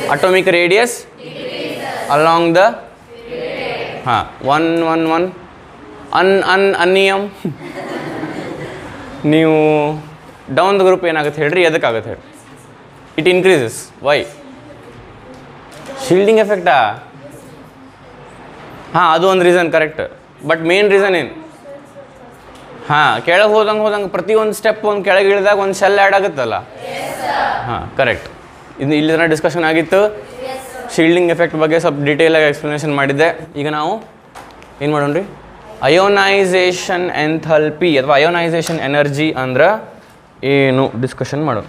atomic radius along the ಹಾಂ one one one ಅನ್ ಅನ್ ಅನ್ನಿಯಮ್ ನೀವು ಡೌನ್ ದ ಗ್ರೂಪ್ ಏನಾಗುತ್ತೆ ಹೇಳ್ರಿ ಎದಕ್ಕಾಗುತ್ತೆ ಹೇಳಿ ಇಟ್ ಇನ್ಕ್ರೀಸಸ್ ವೈ ಶೀಲ್ಡಿಂಗ್ ಎಫೆಕ್ಟಾ ಹಾಂ ಅದು ಒಂದು reason correct but main reason ಏನು ಹಾಂ ಕೆಳಗೆ ಹೋದಂಗೆ ಹೋದಂಗೆ ಪ್ರತಿಯೊಂದು ಸ್ಟೆಪ್ ಒಂದು ಕೆಳಗೆ ಇಳಿದಾಗ ಒಂದು ಶೆಲ್ ಆ್ಯಡ್ ಆಗುತ್ತಲ್ಲ ಹಾಂ ಕರೆಕ್ಟ್ ಇದು ಇಲ್ಲಿ ತನಕ ಡಿಸ್ಕಷನ್ ಆಗಿತ್ತು ಶೀಲ್ಡಿಂಗ್ ಎಫೆಕ್ಟ್ ಬಗ್ಗೆ ಸ್ವಲ್ಪ ಡೀಟೇಲಾಗಿ ಎಕ್ಸ್ಪ್ಲನೇಷನ್ ಮಾಡಿದ್ದೆ ಈಗ ನಾವು ಏನು ಮಾಡೋಣ ರೀ ಅಯೋನೈಸೇಷನ್ ಎಂಥಲ್ಪಿ ಅಥವಾ ಅಯೋನೈಸೇಷನ್ ಎನರ್ಜಿ ಅಂದ್ರೆ ಏನು ಡಿಸ್ಕಷನ್ ಮಾಡೋಣ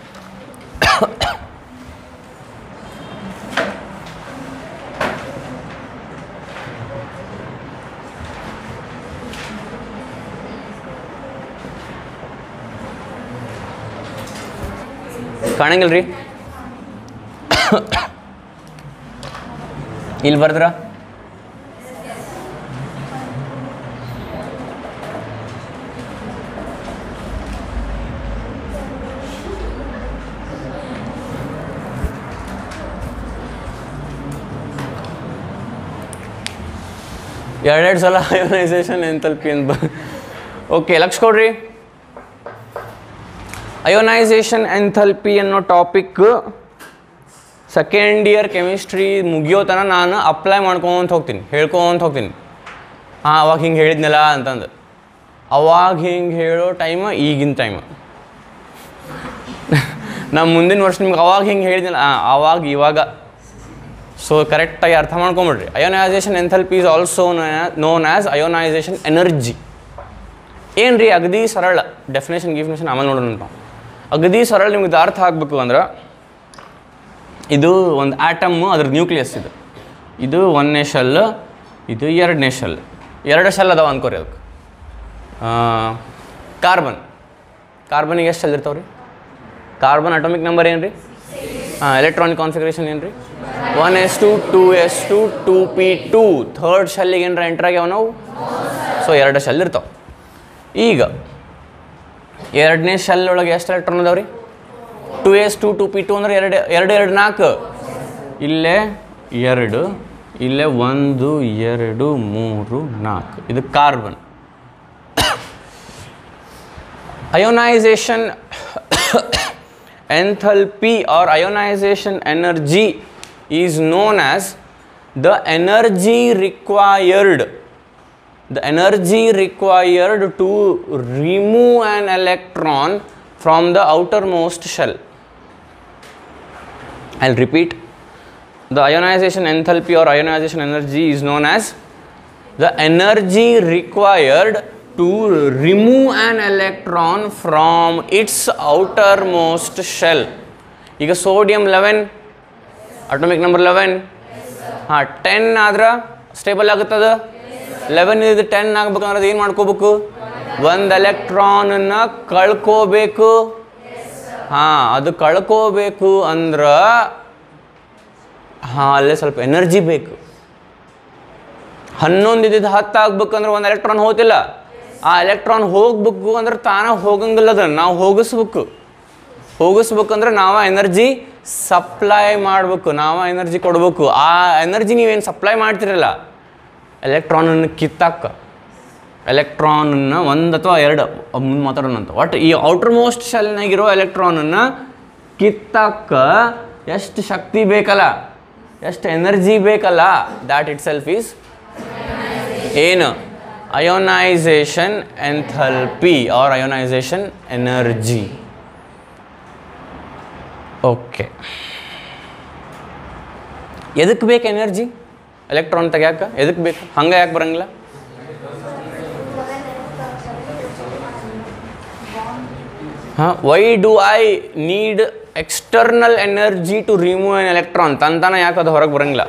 ಕಾಣಂಗಿಲ್ಲ ರೀ ಇಲ್ಲಿ ಬರ್ದ್ರ ಎರಡೆರಡು ಸಲ ಅಯೋನೈಸೇಷನ್ ಎಂತಲ್ಪಿ ಅಂತ ಬ ಓಕೆ ಲಕ್ಷ ಕೊಡ್ರಿ ಅಯೋನೈಸೇಷನ್ ಎಂಥಲ್ಪಿ ಅನ್ನೋ ಟಾಪಿಕ್ ಸೆಕೆಂಡ್ ಇಯರ್ ಕೆಮಿಸ್ಟ್ರಿ ಮುಗಿಯೋ ತನಕ ನಾನು ಅಪ್ಲೈ ಮಾಡ್ಕೊಂತ ಹೋಗ್ತೀನಿ ಹೇಳ್ಕೊಂತ ಹೋಗ್ತೀನಿ ಹಾಂ ಅವಾಗ ಹಿಂಗೆ ಹೇಳಿದ್ನಲ್ಲ ಅಂತಂದು ಅವಾಗ ಹಿಂಗೆ ಹೇಳೋ ಟೈಮ್ ಈಗಿನ ಟೈಮ್ ನಮ್ಮ ಮುಂದಿನ ವರ್ಷ ನಿಮ್ಗೆ ಅವಾಗ ಹಿಂಗೆ ಹೇಳಿದ್ನಲ್ಲ ಹಾಂ ಅವಾಗ ಇವಾಗ ಸೊ ಕರೆಕ್ಟಾಗಿ ಅರ್ಥ ಮಾಡ್ಕೊಂಬಿಡ್ರಿ ionization enthalpy is also known as ionization energy ಏನು ರೀ ಅಗದಿ ಸರಳ ಡೆಫಿನೇಷನ್ ಗಿಫಿನೇಷನ್ ಆಮೇಲೆ ನೋಡೋಣ ನಾವು ಅಗದಿ ಸರಳ ನಿಮ್ಗೆ ಅರ್ಥ ಆಗಬೇಕು ಅಂದ್ರೆ ಇದು ಒಂದು ಆಟಮ್ಮು ಅದ್ರ ನ್ಯೂಕ್ಲಿಯಸ್ ಇದು ಇದು ಒಂದನೇ ಶೆಲ್ ಇದು ಎರಡನೇ ಶೆಲ್ ಎರಡು ಶೆಲ್ ಅದಾವ ಅನ್ಕೋರಿ ಅದಕ್ಕೆ ಕಾರ್ಬನ್ ಕಾರ್ಬನಿಗೆ ಎಷ್ಟು ಶೆಲ್ ಇರ್ತಾವೆ ರೀ ಕಾರ್ಬನ್ ಅಟೋಮಿಕ್ ನಂಬರ್ ಏನು ರೀ ಹಾಂ ಎಲೆಕ್ಟ್ರಾನಿಕ್ ಕಾನ್ಫಿಗರೇಷನ್ ಏನು ರೀ one S two two s two two p two third ಶೆಲ್ಲಿಗೆ ಏನರ ಎಂಟ್ರ್ ಆಗ್ಯಾವ ನಾವು ಸೊ ಎರಡು ಶೆಲ್ ಇರ್ತಾವೆ ಈಗ ಎರಡನೇ ಶೆಲ್ ಒಳಗೆ ಎಷ್ಟು ಎಲೆಕ್ಟ್ರಾನ್ ಅದಾವ ರೀ two s two two p two ಅಂದ್ರೆ ಎರಡು ಎರಡು ಎರಡು ನಾಲ್ಕು ಇಲ್ಲೇ ಎರಡು ಇಲ್ಲೇ ಒಂದು ಎರಡು ಮೂರು ನಾಲ್ಕು ಇದು carbon ionization enthalpy or ionization energy is known as the energy required the energy required to remove an electron from the outermost shell i'll repeat the ionization enthalpy or ionization energy is known as the energy required to remove an electron from its outermost shell ಈಗ sodium eleven atomic number eleven ಹಾಂ ten ಆದ್ರೆ stable ಆಗುತ್ತದ eleven ಇದು ten ಆಗ್ಬೇಕಂದ್ರೆ ಏನು ಮಾಡ್ಕೋಬೇಕು ಒಂದು ಎಲೆಕ್ಟ್ರಾನನ್ನು ಕಳ್ಕೋಬೇಕು ಹಾಂ ಅದು ಕಳ್ಕೋಬೇಕು ಅಂದ್ರೆ ಹಾಂ ಅಲ್ಲೇ ಸ್ವಲ್ಪ ಎನರ್ಜಿ ಬೇಕು ಹನ್ನೊಂದು ಇದ್ದಿದ್ದು ಹತ್ತು ಆಗ್ಬೇಕಂದ್ರೆ ಒಂದು ಎಲೆಕ್ಟ್ರಾನ್ ಹೋತಿಲ್ಲ ಆ ಎಲೆಕ್ಟ್ರಾನ್ ಹೋಗ್ಬೇಕು ಅಂದ್ರೆ ತಾನ ಹೋಗಂಗಿಲ್ಲ ಅದನ್ನು ನಾವು ಹೋಗಿಸ್ಬೇಕು ಹೋಗಿಸ್ಬೇಕಂದ್ರೆ ನಾವು ಎನರ್ಜಿ ಸಪ್ಲೈ ಮಾಡಬೇಕು ನಾವು ಎನರ್ಜಿ ಕೊಡಬೇಕು ಆ ಎನರ್ಜಿ ನೀವೇನು ಸಪ್ಲೈ ಮಾಡ್ತಿರಲ್ಲ ಎಲೆಕ್ಟ್ರಾನನ್ನು ಕಿತ್ತಾಕ ಎಲೆಕ್ಟ್ರಾನನ್ನು ಒಂದು ಅಥವಾ ಎರಡು ಮುಂದೆ ಮಾತಾಡೋಣಂತ ಒಟ್ಟು ಈ ಔಟರ್ ಮೋಸ್ಟ್ ಶೆಲ್ನಾಗಿರೋ ಎಲೆಕ್ಟ್ರಾನನ್ನು ಕಿತ್ತಾಕ ಎಷ್ಟು ಶಕ್ತಿ ಬೇಕಲ್ಲ ಎಷ್ಟು ಎನರ್ಜಿ ಬೇಕಲ್ಲ ದ್ಯಾಟ್ ಇಟ್ ಸೆಲ್ಫ್ ಈಸ್ ಏನು ionization enthalpy or ionization energy okay ಎದಕ್ಕೆ ಬೇಕು ಎನರ್ಜಿ ಎಲೆಕ್ಟ್ರಾನ್ ತೆಗ್ಯಾಕ ಎದಕ್ಕೆ ಬೇಕು ಹಂಗೆ ಯಾಕೆ ಬರಂಗಿಲ್ಲ ಹಾಂ why do I need external energy to remove an electron ತಂತಾನ ಯಾಕೆ ಅದು ಹೊರಗೆ ಬರಂಗಿಲ್ಲ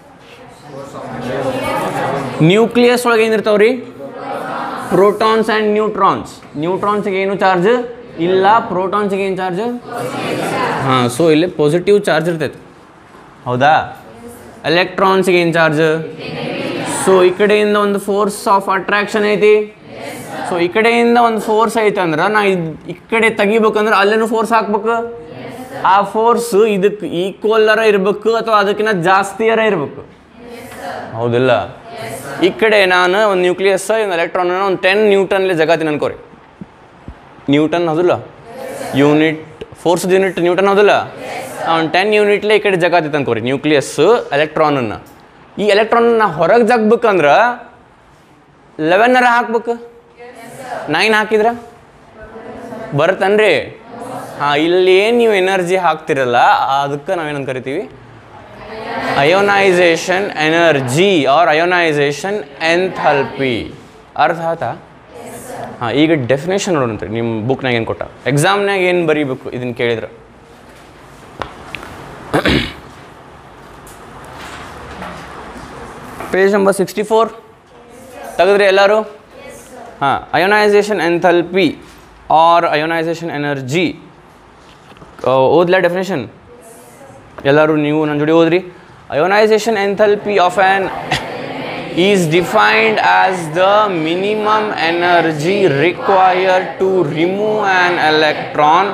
ನ್ಯೂಕ್ಲಿಯಸ್ ಒಳಗೆ ಏನಿರ್ತಾವೆ ರೀ ಪ್ರೋಟಾನ್ಸ್ ಆ್ಯಂಡ್ ನ್ಯೂಟ್ರಾನ್ಸ್ ನ್ಯೂಟ್ರಾನ್ಸ್ಗೆ ಏನು ಚಾರ್ಜ್ ಇಲ್ಲ ಪ್ರೋಟಾನ್ಸ್ಗೆ ಏನು ಚಾರ್ಜ್ ಹಾಂ ಸೊ ಇಲ್ಲಿ ಪಾಸಿಟಿವ್ ಚಾರ್ಜ್ ಇರ್ತೈತೆ ಹೌದಾ ಎಲೆಕ್ಟ್ರಾನ್ಸ್ಗೆ ಏನು ಚಾರ್ಜ್ ಸೊ ಈ ಕಡೆಯಿಂದ ಒಂದು ಫೋರ್ಸ್ ಆಫ್ ಅಟ್ರಾಕ್ಷನ್ ಐತಿ ಸೊ ಈ ಕಡೆಯಿಂದ ಒಂದು ಫೋರ್ಸ್ ಐತೆ ಅಂದ್ರೆ ನಾ ಇದ್ ಈ ಕಡೆ ತೆಗಿಬೇಕಂದ್ರೆ ಅಲ್ಲೇನು ಫೋರ್ಸ್ ಹಾಕ್ಬೇಕು ಆ ಫೋರ್ಸ್ ಇದಕ್ಕೆ ಈಕ್ವಲ್ಲರ ಇರಬೇಕು ಅಥವಾ ಅದಕ್ಕಿಂತ ಜಾಸ್ತಿಯರ ಇರಬೇಕು ಹೌದಿಲ್ಲ ಈ ಕಡೆ ನಾನು ಒಂದು ನ್ಯೂಕ್ಲಿಯಸ್ ಒಂದು ಎಲೆಕ್ಟ್ರಾನ್ ಒಂದು ಟೆನ್ ನ್ಯೂಟನ್ಲೆ ಜಗತ್ತಿನ ಅನ್ಕೋರಿ ನ್ಯೂಟನ್ ಹೌದಿಲ್ಲ ಯೂನಿಟ್ ಫೋರ್ಸ್ ಯೂನಿಟ್ ನ್ಯೂಟನ್ ಹೌದಿಲ್ಲ ಒಂದು ಟೆನ್ ಯೂನಿಟ್ಲೆ ಈ ಕಡೆ ಜಗತ್ತಿತ್ತು ಅನ್ಕೋರಿ ನ್ಯೂಕ್ಲಿಯಸ್ ಎಲೆಕ್ಟ್ರಾನನ್ನು ಈ ಎಲೆಕ್ಟ್ರಾನ್ನ ಹೊರಗೆ ಜಗ್ಬೇಕಂದ್ರೆ ಲೆವೆನ್ನರ ಹಾಕ್ಬೇಕು ನೈನ್ ಹಾಕಿದ್ರ ಬರುತ್ತನ್ರಿ ಹಾಂ ಇಲ್ಲಿ ಏನು ನೀವು ಎನರ್ಜಿ ಹಾಕ್ತಿರಲ್ಲ ಅದಕ್ಕೆ ನಾವೇನಂತ ಕರಿತೀವಿ ionization energy or ionization enthalpy ಅರ್ಥ ಆಯ್ತಾ ಹಾಂ ಈಗ ಡೆಫಿನೇಷನ್ ನೋಡೋಣ ನಿಮ್ಮ ಬುಕ್ನಾಗ ಏನು ಕೊಟ್ಟ ಎಕ್ಸಾಮ್ನಾಗ ಏನು ಬರೀಬೇಕು ಇದನ್ನು ಕೇಳಿದ್ರೆ ಪೇಜ್ ನಂಬರ್ ಸಿಕ್ಸ್ಟಿ ಫೋರ್ ತೆಗೆದ್ರಿ ಎಲ್ಲರೂ ಹಾಂ ionization enthalpy or ionization energy ಓದ್ಲಾ ಡೆಫಿನೇಷನ್ ಎಲ್ಲರೂ ನೀವು ನನ್ನ ಜೋಡಿ ಓದ್ರಿ ionization enthalpy of an is defined as the minimum energy required to remove an electron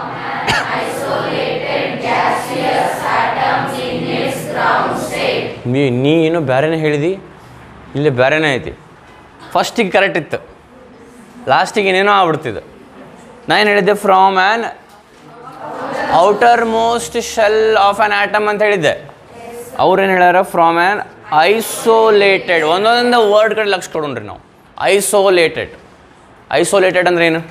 ನೀ ನೀ ಏನೋ ಬೇರೆನೇ ಹೇಳಿದಿ ಇಲ್ಲಿ ಬೇರೆನೇ ಐತಿ ಫಸ್ಟಿಗೆ ಕರೆಕ್ಟ್ ಇತ್ತು ಲಾಸ್ಟಿಗೆ ಏನೇನೋ ಆಗ್ಬಿಡ್ತಿದ್ದು ನಾ ಏನು ಹೇಳಿದ್ದೆ from an outermost shell of an atom ಅಂತ ಹೇಳಿದ್ದೆ ಅವ್ರೇನು ಹೇಳ್ಯಾರ ಫ್ರಾಮ್ ಆ್ಯನ್ ಐಸೋಲೇಟೆಡ್ ಒಂದೊಂದು ವರ್ಡ್ ಕಡೆ ಲಕ್ಷ ಕೊಡೋಣ್ರಿ ನಾವು ಐಸೋಲೇಟೆಡ್ ಐಸೋಲೇಟೆಡ್ ಅಂದ್ರೆ ಏನು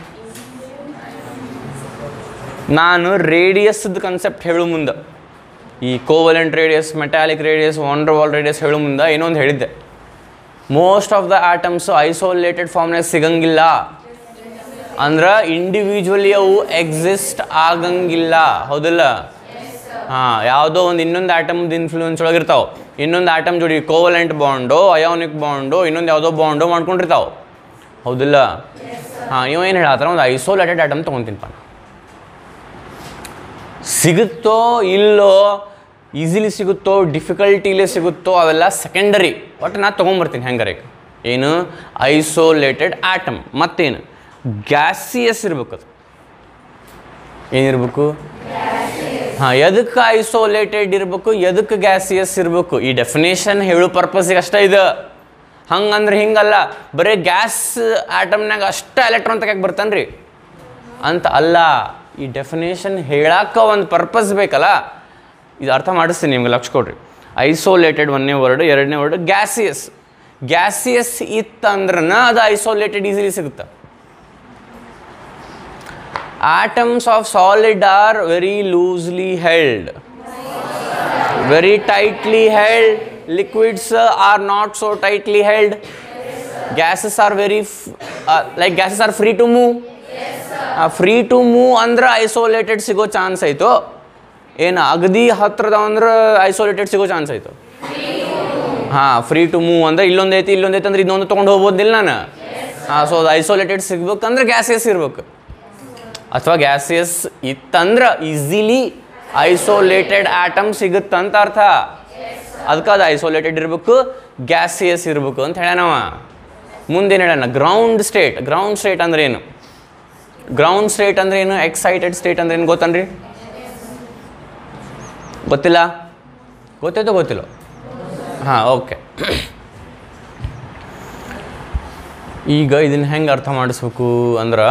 ನಾನು ರೇಡಿಯಸ್ದ ಕನ್ಸೆಪ್ಟ್ ಹೇಳು ಮುಂದೆ ಈ covalent radius metallic radius wander wall radius ಹೇಳು ಮುಂದೆ ಇನ್ನೊಂದು ಹೇಳಿದ್ದೆ most of the atoms isolated ಫಾರ್ಮ್ನಾಗ ಸಿಗಂಗಿಲ್ಲ ಅಂದ್ರೆ ಇಂಡಿವಿಜುವಲಿ ಅವು ಎಕ್ಸಿಸ್ಟ್ ಆಗಂಗಿಲ್ಲ ಹೌದಿಲ್ಲ ಹಾಂ ಯಾವುದೋ ಒಂದು ಇನ್ನೊಂದು ಆಟಮ್ದು ಇನ್ಫ್ಲೂಯೆನ್ಸ್ ಒಳಗಿರ್ತಾವೆ ಇನ್ನೊಂದು ಆಟಮ್ ಜೋಡಿ ಕೋವಲೆಂಟ್ ಬಾಂಡು ಅಯೋನಿಕ್ ಬಾಂಡು ಇನ್ನೊಂದು ಯಾವುದೋ ಬಾಂಡು ಮಾಡ್ಕೊಂಡಿರ್ತಾವೆ ಹೌದಿಲ್ಲ ಹಾಂ ಇವ ಏನು ಹೇಳತ್ತಾರ ಒಂದು ಐಸೋಲೇಟೆಡ್ ಆಟಮ್ ತೊಗೊತೀನಿಪ್ಪ ಸಿಗುತ್ತೋ ಇಲ್ಲೋ ಈಸಿಲಿ ಸಿಗುತ್ತೋ ಡಿಫಿಕಲ್ಟಿಲೇ ಸಿಗುತ್ತೋ ಅವೆಲ್ಲ ಸೆಕೆಂಡರಿ ಒಟ್ಟು ನಾ ತೊಗೊಂಬರ್ತೀನಿ ಹೆಂಗಾರೆ ಈಗ ಏನು ಐಸೋಲೇಟೆಡ್ ಆಟಮ್ ಮತ್ತೇನು ಗ್ಯಾಸಿಯಸ್ ಇರ್ಬೇಕು ಅದು ಏನಿರ್ಬೇಕು ಹಾಂ ಎದಕ್ಕೆ ಐಸೋಲೇಟೆಡ್ ಇರಬೇಕು ಎದಕ್ಕೆ ಗ್ಯಾಸಿಯಸ್ ಇರಬೇಕು ಈ ಡೆಫಿನೇಷನ್ ಹೇಳೋ ಪರ್ಪಸ್ಸಿಗೆ ಅಷ್ಟೇ ಇದು ಹಂಗಂದ್ರೆ ಹಿಂಗಲ್ಲ ಬರೀ ಗ್ಯಾಸ್ ಆಟಮ್ನಾಗ ಅಷ್ಟೇ ಎಲೆಕ್ಟ್ರಾನ್ ತೆಗಿಯಕ್ಕೆ ಬರ್ತಾನೆ ರೀ ಅಂತ ಅಲ್ಲ ಈ ಡೆಫಿನೇಷನ್ ಹೇಳಕ್ಕೆ ಒಂದು ಪರ್ಪಸ್ ಬೇಕಲ್ಲ ಇದು ಅರ್ಥ ಮಾಡಿಸ್ತೀನಿ ನಿಮ್ಗೆ ಲಕ್ಷ ಕೊಡ್ರಿ ಐಸೋಲೇಟೆಡ್ ಒಂದನೇ ವರ್ಡ್ ಎರಡನೇ ವರ್ಡ್ ಗ್ಯಾಸಿಯಸ್ ಗ್ಯಾಸಿಯಸ್ ಇತ್ತಂದ್ರನ ಅದು ಐಸೋಲೇಟೆಡ್ ಈಸಿಲಿ ಸಿಗುತ್ತೆ atoms of solid are very loosely held very tightly held liquids uh, are not so tightly held gases are very f- uh, like gases are free to move free to move ಅಂದ್ರೆ isolated ಸಿಗೋ chance ಐತು ಏನು ಅಗದಿ ಹತ್ರದ ಅಂದ್ರೆ isolated ಸಿಗೋ chance ಐತು ಹಾಂ free to move ಅಂದ್ರೆ ಇಲ್ಲೊಂದು ಐತಿ ಇಲ್ಲೊಂದು ಐತಿ ಅಂದ್ರೆ ಇನ್ನೊಂದು ತೊಗೊಂಡು ಹೋಗ್ಬೋದಿಲ್ಲ ನಾನು ಹಾಂ ಸೊ ಅದು ಐಸೋಲೇಟೆಡ್ ಸಿಗ್ಬೇಕಂದ್ರೆ ಗ್ಯಾಸಿಯಸ್ ಇರ್ಬೇಕು ಅಥವಾ ಗ್ಯಾಸಿಯಸ್ ಇತ್ತಂದ್ರೆ ಈಸಿಲಿ ಐಸೋಲೇಟೆಡ್ ಆಟಮ್ ಸಿಗುತ್ತಂತ ಅರ್ಥ ಅದಕ್ಕೆ ಅದು ಐಸೋಲೇಟೆಡ್ ಇರಬೇಕು ಗ್ಯಾಸಿಯಸ್ ಇರಬೇಕು ಅಂತ ಹೇಳ್ಯಾನವ ಮುಂದೇನು ಹೇಳ್ಯಾನ ಗ್ರೌಂಡ್ ಸ್ಟೇಟ್ ಗ್ರೌಂಡ್ ಸ್ಟೇಟ್ ಅಂದ್ರೆ ಏನು ಗ್ರೌಂಡ್ ಸ್ಟೇಟ್ ಅಂದ್ರೆ ಏನು ಎಕ್ಸೈಟೆಡ್ ಸ್ಟೇಟ್ ಅಂದ್ರೆ ಏನು ಗೊತ್ತನ್ರಿ ಗೊತ್ತಿಲ್ಲ ಗೊತ್ತಾಯ್ತೋ ಗೊತ್ತಿಲ್ಲ ಹಾಂ ಓಕೆ ಈಗ ಇದನ್ನ ಹೆಂಗೆ ಅರ್ಥ ಮಾಡಿಸ್ಬೇಕು ಅಂದ್ರೆ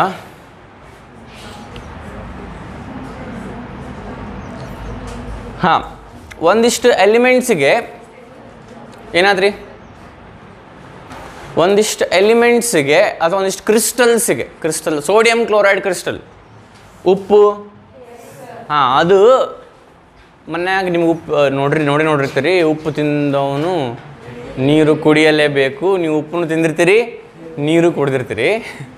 ಹಾಂ ಒಂದಿಷ್ಟು ಎಲಿಮೆಂಟ್ಸಿಗೆ ಏನಾದ್ರಿ ಒಂದಿಷ್ಟು ಎಲಿಮೆಂಟ್ಸಿಗೆ ಅಥವಾ ಒಂದಿಷ್ಟು ಕ್ರಿಸ್ಟಲ್ಸಿಗೆ ಕ್ರಿಸ್ಟಲ್ ಸೋಡಿಯಂ ಕ್ಲೋರೈಡ್ ಕ್ರಿಸ್ಟಲ್ ಉಪ್ಪು ಹಾಂ ಅದು ಮನ್ಯಾಗ ನಿಮ್ಗೆ ಉಪ್ಪು ಆ, ನೋಡ್ರಿ ನೋಡಿ ನೋಡಿರ್ತೀರಿ ಉಪ್ಪು ತಿಂದವನು ನೀರು ಕುಡಿಯಲೇಬೇಕು ನೀವು ಉಪ್ಪನ್ನು ತಿಂದಿರ್ತೀರಿ ನೀರು ಕುಡ್ದಿರ್ತೀರಿ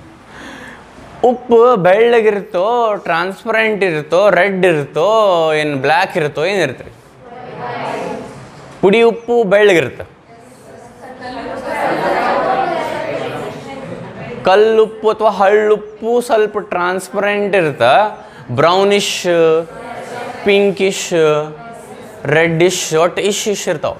ಉಪ್ಪು ಬೆಳ್ಳಗಿರುತ್ತೋ ಟ್ರಾನ್ಸ್ಪರೆಂಟ್ ಇರುತ್ತೋ ರೆಡ್ ಇರುತ್ತೋ ಏನು ಬ್ಲ್ಯಾಕ್ ಇರುತ್ತೋ ಏನಿರುತ್ತೆ ಪುಡಿ ಉಪ್ಪು ಬೆಳ್ಳಗಿರುತ್ತೆ ಕಲ್ಲುಪ್ಪು ಅಥವಾ ಹಳ್ಳುಪ್ಪು ಸ್ವಲ್ಪ ಟ್ರಾನ್ಸ್ಪರೆಂಟ್ ಇರುತ್ತೆ ಬ್ರೌನಿಶ್ ಪಿಂಕಿಶ್ ರೆಡ್ಡಿಶ್ ಒಟ್ಟು ಇಶ್ ಇಶ್ ಇರ್ತಾವೆ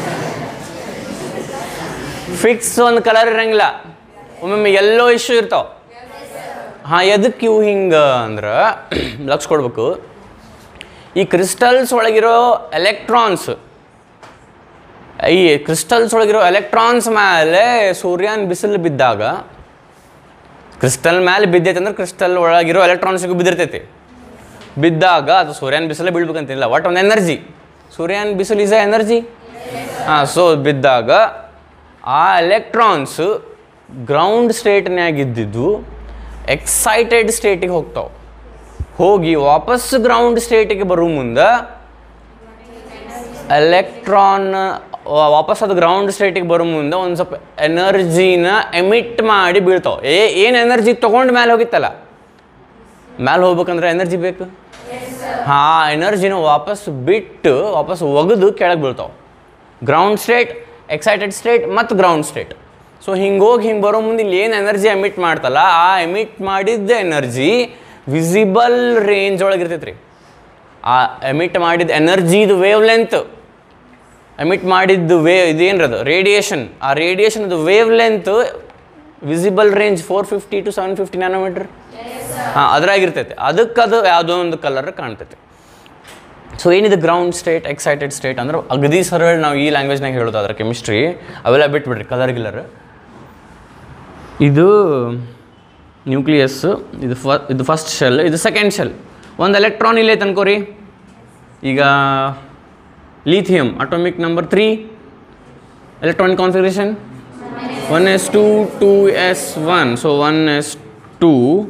ಫಿಕ್ಸ್ ಒಂದು ಕಲರ್ ಇರಂಗಿಲ್ಲ ಒಮ್ಮೊಮ್ಮೆ ಎಲ್ಲೋ ಇಶ್ಯೂ ಇರ್ತಾವೆ ಹಾಂ ಎದಕ್ಕೆ ಇವು ಹಿಂಗೆ ಅಂದ್ರೆ ಲಕ್ಷ ಕೊಡ್ಬೇಕು ಈ ಕ್ರಿಸ್ಟಲ್ಸ್ ಒಳಗಿರೋ ಎಲೆಕ್ಟ್ರಾನ್ಸ್ ಈ ಕ್ರಿಸ್ಟಲ್ಸ್ ಒಳಗಿರೋ ಎಲೆಕ್ಟ್ರಾನ್ಸ್ ಮೇಲೆ ಸೂರ್ಯನ ಬಿಸಿಲು ಬಿದ್ದಾಗ ಕ್ರಿಸ್ಟಲ್ ಮೇಲೆ ಬಿದ್ದೈತೆ ಅಂದ್ರೆ ಕ್ರಿಸ್ಟಲ್ ಒಳಗಿರೋ ಎಲೆಕ್ಟ್ರಾನ್ಸ್ಗೂ ಬಿದ್ದಿರ್ತೈತಿ ಬಿದ್ದಾಗ ಅದು ಸೂರ್ಯನ ಬಿಸಿಲೇ ಬೀಳ್ಬೇಕಂತಿಲ್ಲ ಒಟ್ಟು ಒಂದು ಎನರ್ಜಿ ಸೂರ್ಯನ ಬಿಸಿಲು ಇಸ್ ಎ ಎನರ್ಜಿ ಹಾಂ ಸೊ ಬಿದ್ದಾಗ ಆ ಎಲೆಕ್ಟ್ರಾನ್ಸ್ ಗ್ರೌಂಡ್ ಸ್ಟೇಟ್ನ್ಯಾಗ ಇದ್ದಿದ್ದು ಎಕ್ಸೈಟೆಡ್ ಸ್ಟೇಟಿಗೆ ಹೋಗ್ತಾವೆ ಹೋಗಿ ವಾಪಸ್ ಗ್ರೌಂಡ್ ಸ್ಟೇಟಿಗೆ ಬರೋ ಮುಂದೆ ಎಲೆಕ್ಟ್ರಾನ್ ವಾಪಸ್ ಅದು ಗ್ರೌಂಡ್ ಸ್ಟೇಟಿಗೆ ಬರೋ ಮುಂದೆ ಒಂದು ಸ್ವಲ್ಪ ಎನರ್ಜಿನ ಎಮಿಟ್ ಮಾಡಿ ಬೀಳ್ತಾವೆ ಏ ಏನು ಎನರ್ಜಿ ತೊಗೊಂಡು ಮೇಲೆ ಹೋಗಿತ್ತಲ್ಲ ಮೇಲೆ ಹೋಗ್ಬೇಕಂದ್ರೆ ಎನರ್ಜಿ ಬೇಕು ಹಾಂ ಎನರ್ಜಿನ ವಾಪಸ್ ಬಿಟ್ಟು ವಾಪಸ್ ಒಗೆದು ಕೆಳಗೆ ಬೀಳ್ತಾವೆ ಗ್ರೌಂಡ್ ಸ್ಟೇಟ್ ಎಕ್ಸೈಟೆಡ್ ಸ್ಟೇಟ್ ಮತ್ತು ಗ್ರೌಂಡ್ ಸ್ಟೇಟ್ ಸೊ ಹಿಂಗೋಗಿ ಹಿಂಗೆ ಬರೋ ಮುಂದೆ ಇಲ್ಲಿ ಏನು ಎನರ್ಜಿ ಎಮಿಟ್ ಮಾಡ್ತಲ್ಲ ಆ ಎಮಿಟ್ ಮಾಡಿದ್ದ ಎನರ್ಜಿ ವಿಸಿಬಲ್ ರೇಂಜ್ ಒಳಗೆ ಇರ್ತೈತೆ ರೀ ಆ ಎಮಿಟ್ ಮಾಡಿದ ಎನರ್ಜಿದು ವೇವ್ ಲೆಂತ್ ಎಮಿಟ್ ಮಾಡಿದ್ದು ವೇ ಇದೇನ್ರದು ರೇಡಿಯೇಷನ್ ಆ ರೇಡಿಯೇಷನ್ದು wavelength visible range four fifty to seven fifty nanometre ಹಾಂ ಅದ್ರಾಗಿರ್ತೈತೆ ಅದಕ್ಕೆ ಅದು ಯಾವುದೋ ಒಂದು ಕಲರ್ ಕಾಣ್ತೈತೆ ಸೊ ಏನಿದೆ ಗ್ರೌಂಡ್ ಸ್ಟೇಟ್ ಎಕ್ಸೈಟೆಡ್ ಸ್ಟೇಟ್ ಅಂದ್ರೆ ಅಗದಿ ಸರಳ ನಾವು ಈ ಲ್ಯಾಂಗ್ವೇಜ್ನಾಗ ಹೇಳೋದಾದ್ರೆ ಕೆಮಿಸ್ಟ್ರಿ ಅವೆಲ್ಲ ಬಿಟ್ಬಿಡ್ರಿ ಕಲರ್ ಗಿಲ್ಲರ್ ಇದು ನ್ಯೂಕ್ಲಿಯಸ್ ಇದು ಫ ಇದು ಫಸ್ಟ್ ಶೆಲ್ ಇದು ಸೆಕೆಂಡ್ ಶೆಲ್ ಒಂದು ಎಲೆಕ್ಟ್ರಾನ್ ಇಲ್ಲೇ ತನ್ಕೋರಿ ಈಗ lithium atomic number 3 electronic configuration 1s2 2s1 so 1s2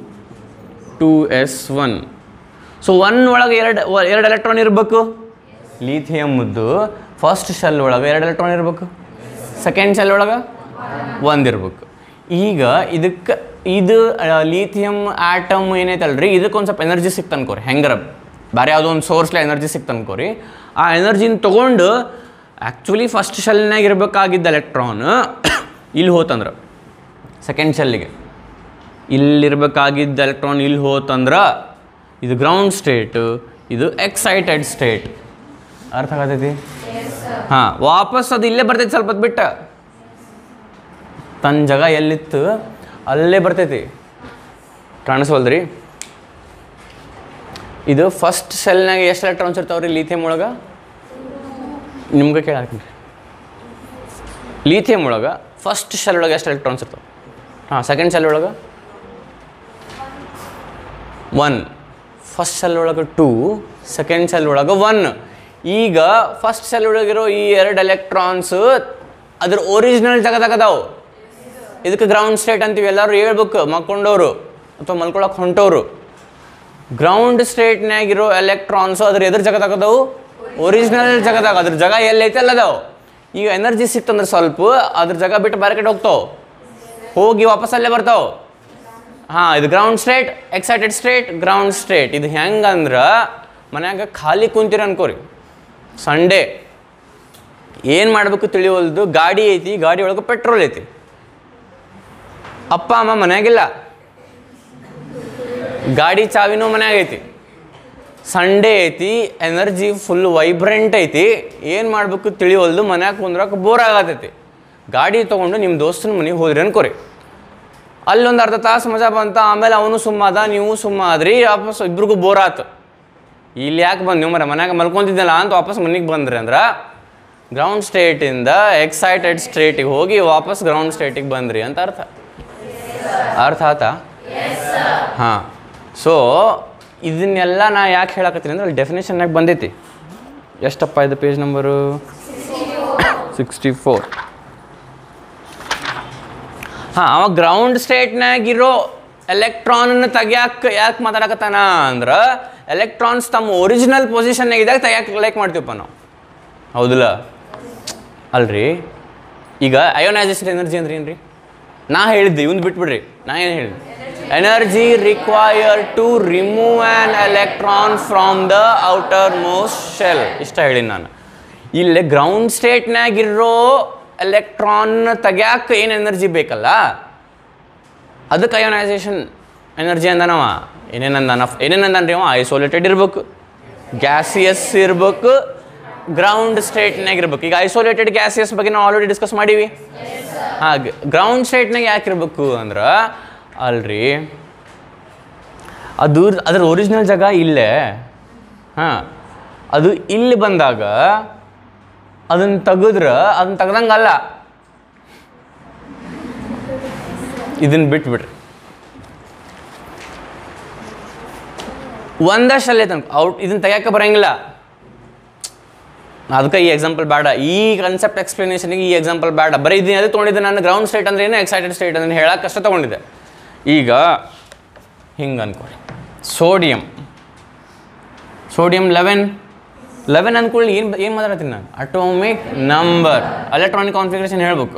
2s1 so one ಒಳಗೆ ಎರಡು ಎರಡು ಎಲೆಕ್ಟ್ರಾನ್ ಇರಬೇಕು ಲೀಥಿಯಮ್ದು ಫಸ್ಟ್ ಶೆಲ್ ಒಳಗೆ ಎರಡು ಎಲೆಕ್ಟ್ರಾನ್ ಇರಬೇಕು ಸೆಕೆಂಡ್ ಶೆಲ್ ಒಳಗೆ ಒಂದು ಇರ್ಬೇಕು ಈಗ ಇದಕ್ಕೆ ಇದು ಲೀಥಿಯಮ್ ಆಟಮ್ ಏನೈತಲ್ರಿ ಇದಕ್ಕೆ ಒಂದು ಸ್ವಲ್ಪ ಎನರ್ಜಿ ಸಿಕ್ತು ಅನ್ಕೋರಿ ಹೆಂಗಾರ ಬೇರೆ ಯಾವುದೋ ಒಂದು ಸೋರ್ಸ್ಲೆ ಎನರ್ಜಿ ಸಿಕ್ತು ಅನ್ಕೋರಿ ಆ ಎನರ್ಜಿನ ತೊಗೊಂಡು ಆ್ಯಕ್ಚುಲಿ ಫಸ್ಟ್ ಶೆಲ್ನಾಗ ಇರಬೇಕಾಗಿದ್ದ ಎಲೆಕ್ಟ್ರಾನ್ ಇಲ್ಲಿ ಹೋತಂದ್ರೆ ಸೆಕೆಂಡ್ ಶೆಲ್ಲಿಗೆ ಇಲ್ಲಿರ್ಬೇಕಾಗಿದ್ದ ಎಲೆಕ್ಟ್ರಾನ್ ಇಲ್ಲಿ ಹೋತಂದ್ರೆ ಇದು ಗ್ರೌಂಡ್ ಸ್ಟೇಟ್ ಇದು ಎಕ್ಸೈಟೆಡ್ ಸ್ಟೇಟ್ ಅರ್ಥ ಆಗತೈತಿ ಹಾಂ ವಾಪಸ್ ಅದು ಇಲ್ಲೇ ಬರ್ತೈತಿ ಸ್ವಲ್ಪ ಹೊತ್ತು ಬಿಟ್ಟು ತನ್ನ ಜಾಗ ಎಲ್ಲಿತ್ತು ಅಲ್ಲೇ ಬರ್ತೈತಿ ಕಾಣಿಸ್ವಲ್ದ್ರಿ ಇದು ಫಸ್ಟ್ ಸೆಲ್ನಾಗ ಎಷ್ಟು ಎಲೆಕ್ಟ್ರಾನ್ಸ್ ಇರ್ತಾವ್ರಿ ಲೀಥಿಯಮ್ ಒಳಗೆ ನಿಮ್ಗೆ ಕೇಳಾಕ್ತೀನಿ ಲೀಥಿಯಮ್ ಒಳಗೆ ಫಸ್ಟ್ ಶೆಲ್ ಒಳಗೆ ಎಷ್ಟು ಎಲೆಕ್ಟ್ರಾನ್ಸ್ ಇರ್ತಾವೆ ಹಾಂ ಸೆಕೆಂಡ್ ಶೆಲ್ ಒಳಗೆ ಒನ್ ಫಸ್ಟ್ ಸೆಲ್ ಒಳಗೆ ಟೂ ಸೆಕೆಂಡ್ ಸೆಲ್ ಒಳಗೆ ಒನ್ ಈಗ ಫಸ್ಟ್ ಸೆಲ್ ಒಳಗಿರೋ ಈ ಎರಡು ಎಲೆಕ್ಟ್ರಾನ್ಸ್ ಅದ್ರ ಒರಿಜಿನಲ್ ಜಾಗದಾಗ ಅದಾವು ಇದಕ್ಕೆ ಗ್ರೌಂಡ್ ಸ್ಟೇಟ್ ಅಂತೀವಿ ಎಲ್ಲರೂ ಹೇಳ್ಬೇಕು ಮಕ್ಕೊಂಡವರು ಅಥವಾ ಮಲ್ಕೊಳಕ್ಕೆ ಹೊಂಟವರು ಗ್ರೌಂಡ್ ಸ್ಟೇಟ್ನಾಗಿರೋ ಎಲೆಕ್ಟ್ರಾನ್ಸು ಅದ್ರ ಎದ್ರ ಜಾಗದಾಗ ಅದಾವು ಒರಿಜಿನಲ್ ಜಾಗದಾಗ ಅದ್ರ ಜಾಗ ಎಲ್ಲೈತೆ ಅಲ್ಲದಾವು ಈಗ ಎನರ್ಜಿ ಸಿಕ್ತಂದ್ರೆ ಸ್ವಲ್ಪ ಅದ್ರ ಜಾಗ ಬಿಟ್ಟು ಬೇರೆ ಕಡೆ ಹೋಗ್ತಾವೆ ಹೋಗಿ ವಾಪಸ್ ಅಲ್ಲೇ ಬರ್ತಾವೆ ಹಾಂ ಇದು ground state excited state ground state ಇದು ಹೆಂಗಂದ್ರೆ ಮನ್ಯಾಗ ಖಾಲಿ ಕುಂತೀರ ಅನ್ಕೋರಿ ಸಂಡೇ ಏನು ಮಾಡಬೇಕು ತಿಳಿವಲ್ದು ಗಾಡಿ ಐತಿ ಗಾಡಿ ಒಳಗೆ ಪೆಟ್ರೋಲ್ ಐತಿ ಅಪ್ಪ ಅಮ್ಮ ಮನ್ಯಾಗಿಲ್ಲ ಗಾಡಿ ಚಾವಿನೂ ಮನ್ಯಾಗ ಐತಿ ಸಂಡೇ ಐತಿ ಎನರ್ಜಿ ಫುಲ್ ವೈಬ್ರೆಂಟ್ ಐತಿ ಏನು ಮಾಡಬೇಕು ತಿಳಿವಲ್ದು ಮನ್ಯಾಗ ಕುಂದ್ರಕ್ಕೆ ಬೋರ್ ಆಗತೈತಿ ಗಾಡಿ ತೊಗೊಂಡು ನಿಮ್ಮ ದೋಸ್ತನ ಮನೆಗೆ ಹೋದ್ರಿ ಅನ್ಕೋರಿ ಅಲ್ಲೊಂದು ಅರ್ಧ ತಾಸು ಮಜಾ ಬಂತ ಆಮೇಲೆ ಅವನು ಸುಮ್ಮಾದ ನೀವು ಸುಮ್ಮ ಆದ್ರಿ ವಾಪಸ್ ಇಬ್ರಿಗೂ ಬೋರ್ ಆತು ಇಲ್ಲಿ ಯಾಕೆ ಬಂದು ನೀವು ಮರ ಮನ್ಯಾಗ ಮಲ್ಕೊಂತಿದ್ದಲ್ಲ ಅಂತ ವಾಪಸ್ ಮನೆಗೆ ಬಂದ್ರಿ ಅಂದ್ರೆ ಗ್ರೌಂಡ್ ಸ್ಟೇಟಿಂದ ಎಕ್ಸೈಟೆಡ್ ಸ್ಟೇಟಿಗೆ ಹೋಗಿ ವಾಪಸ್ ಗ್ರೌಂಡ್ ಸ್ಟೇಟಿಗೆ ಬಂದ್ರಿ ಅಂತ ಅರ್ಥ ಅರ್ಥ ಆತಾ ಹಾಂ ಸೊ ಇದನ್ನೆಲ್ಲ ನಾ ಯಾಕೆ ಹೇಳಕತ್ತೀನಿ ಅಂದ್ರೆ ಅಲ್ಲಿ ಡೆಫಿನೇಷನ್ನಾಗ ಬಂದೈತಿ ಎಷ್ಟಪ್ಪ ಇದು ಪೇಜ್ ನಂಬರು ಸಿಕ್ಸ್ಟಿ ಫೋರ್ ಹಾಂ ಅವ ಗ್ರೌಂಡ್ ಸ್ಟೇಟ್ನಾಗಿರೋ ಎಲೆಕ್ಟ್ರಾನ್ನ ತೆಗ್ಯಾಕೆ ಯಾಕೆ ಮಾತಾಡಕತ್ತಾನ ಅಂದ್ರೆ ಎಲೆಕ್ಟ್ರಾನ್ಸ್ ತಮ್ಮ ಒರಿಜಿನಲ್ ಪೊಸಿಷನ್ನಾಗ ಇದ್ದಾಗ ತೆಗ್ಯಾಕೆ ಲೈಕ್ ಮಾಡ್ತೀವಪ್ಪ ನಾವು ಹೌದಿಲ್ಲ ಅಲ್ರಿ ಈಗ ಅಯೋನೈಸೇಷನ್ ಎನರ್ಜಿ ಅಂದ್ರೆ ಏನ್ರಿ ನಾ ಹೇಳಿದ್ದೆ ಇವ್ನು ಬಿಟ್ಬಿಡ್ರಿ ನಾ ಏನು ಹೇಳಿದೆ energy require to remove an electron from the outermost shell ಇಷ್ಟ ಹೇಳಿ ನಾನು ಇಲ್ಲಿ ಗ್ರೌಂಡ್ ಸ್ಟೇಟ್ನಾಗಿರೋ ಎಲೆಕ್ಟ್ರಾನ್ ತೆಗ್ಯಾಕ ಏನು ಎನರ್ಜಿ ಬೇಕಲ್ಲ ಅದಕ್ಕೆ ಅಯೋನೈಸೇಷನ್ ಎನರ್ಜಿ ಅಂದನವ ಏನೇನಂದನ ಏನೇನಂದನ್ರಿ ಅವ ಐಸೋಲೇಟೆಡ್ ಇರ್ಬೇಕು ಗ್ಯಾಸಿಯಸ್ ಇರ್ಬೇಕು ಗ್ರೌಂಡ್ ಸ್ಟೇಟ್ನಾಗ ಇರ್ಬೇಕು ಈಗ ಐಸೋಲೇಟೆಡ್ ಗ್ಯಾಸಿಯಸ್ ಬಗ್ಗೆ ನಾವು ಆಲ್ರೆಡಿ ಡಿಸ್ಕಸ್ ಮಾಡೀವಿ ಹಾಂ ಗ್ರೌಂಡ್ ಸ್ಟೇಟ್ನಾಗ ಯಾಕೆ ಇರಬೇಕು ಅಂದ್ರೆ ಅಲ್ರಿ ಅದು ಅದ್ರ ಒರಿಜಿನಲ್ ಜಾಗ ಇಲ್ಲೇ ಹಾಂ ಅದು ಇಲ್ಲಿ ಬಂದಾಗ ಅದನ್ನು ತೆಗೆದ್ರೆ ಅದನ್ನ ತೆಗ್ದಂಗಲ್ಲ ಇದನ್ನು ಬಿಟ್ಬಿಡ್ರಿ ಒಂದಷ್ಟಲ್ಲೇ ತನಕ ಔಟ್ ಇದನ್ನು ತೆಗಿಯೋಕೆ ಬರೋಂಗಿಲ್ಲ ಅದಕ್ಕೆ ಈ ಎಕ್ಸಾಂಪಲ್ ಬೇಡ ಈ ಕನ್ಸೆಪ್ಟ್ ಎಕ್ಸ್ಪ್ಲನೇಷನ್ಗೆ ಈ ಎಕ್ಸಾಂಪಲ್ ಬೇಡ ಬರೀ ಇದನ್ನ ಅದು ತೊಗೊಂಡಿದ್ದೆ ನಾನು ಗ್ರೌಂಡ್ ಸ್ಟೇಟ್ ಅಂದ್ರೆ ಏನು ಎಕ್ಸೈಟೆಡ್ ಸ್ಟೇಟ್ ಅಂದ್ರೆ ಹೇಳಕ್ಕೆ ಕಷ್ಟ ತೊಗೊಂಡಿದ್ದೆ ಈಗ ಹಿಂಗೆ ಅನ್ಕೊಳ್ಳಿ ಸೋಡಿಯಂ ಸೋಡಿಯಂ ಲೆವೆನ್ ಲೆವೆನ್ ಅಂದ್ಕೊಳ್ಳಿ ಏನು ಏನು ಮಾತಾಡ್ತೀನಿ ನಾನು ಅಟೋಮಿಕ್ ನಂಬರ್ ಎಲೆಕ್ಟ್ರಾನಿಕ್ ಕಾನ್ಫಿಗರೇಷನ್ ಹೇಳ್ಬೇಕು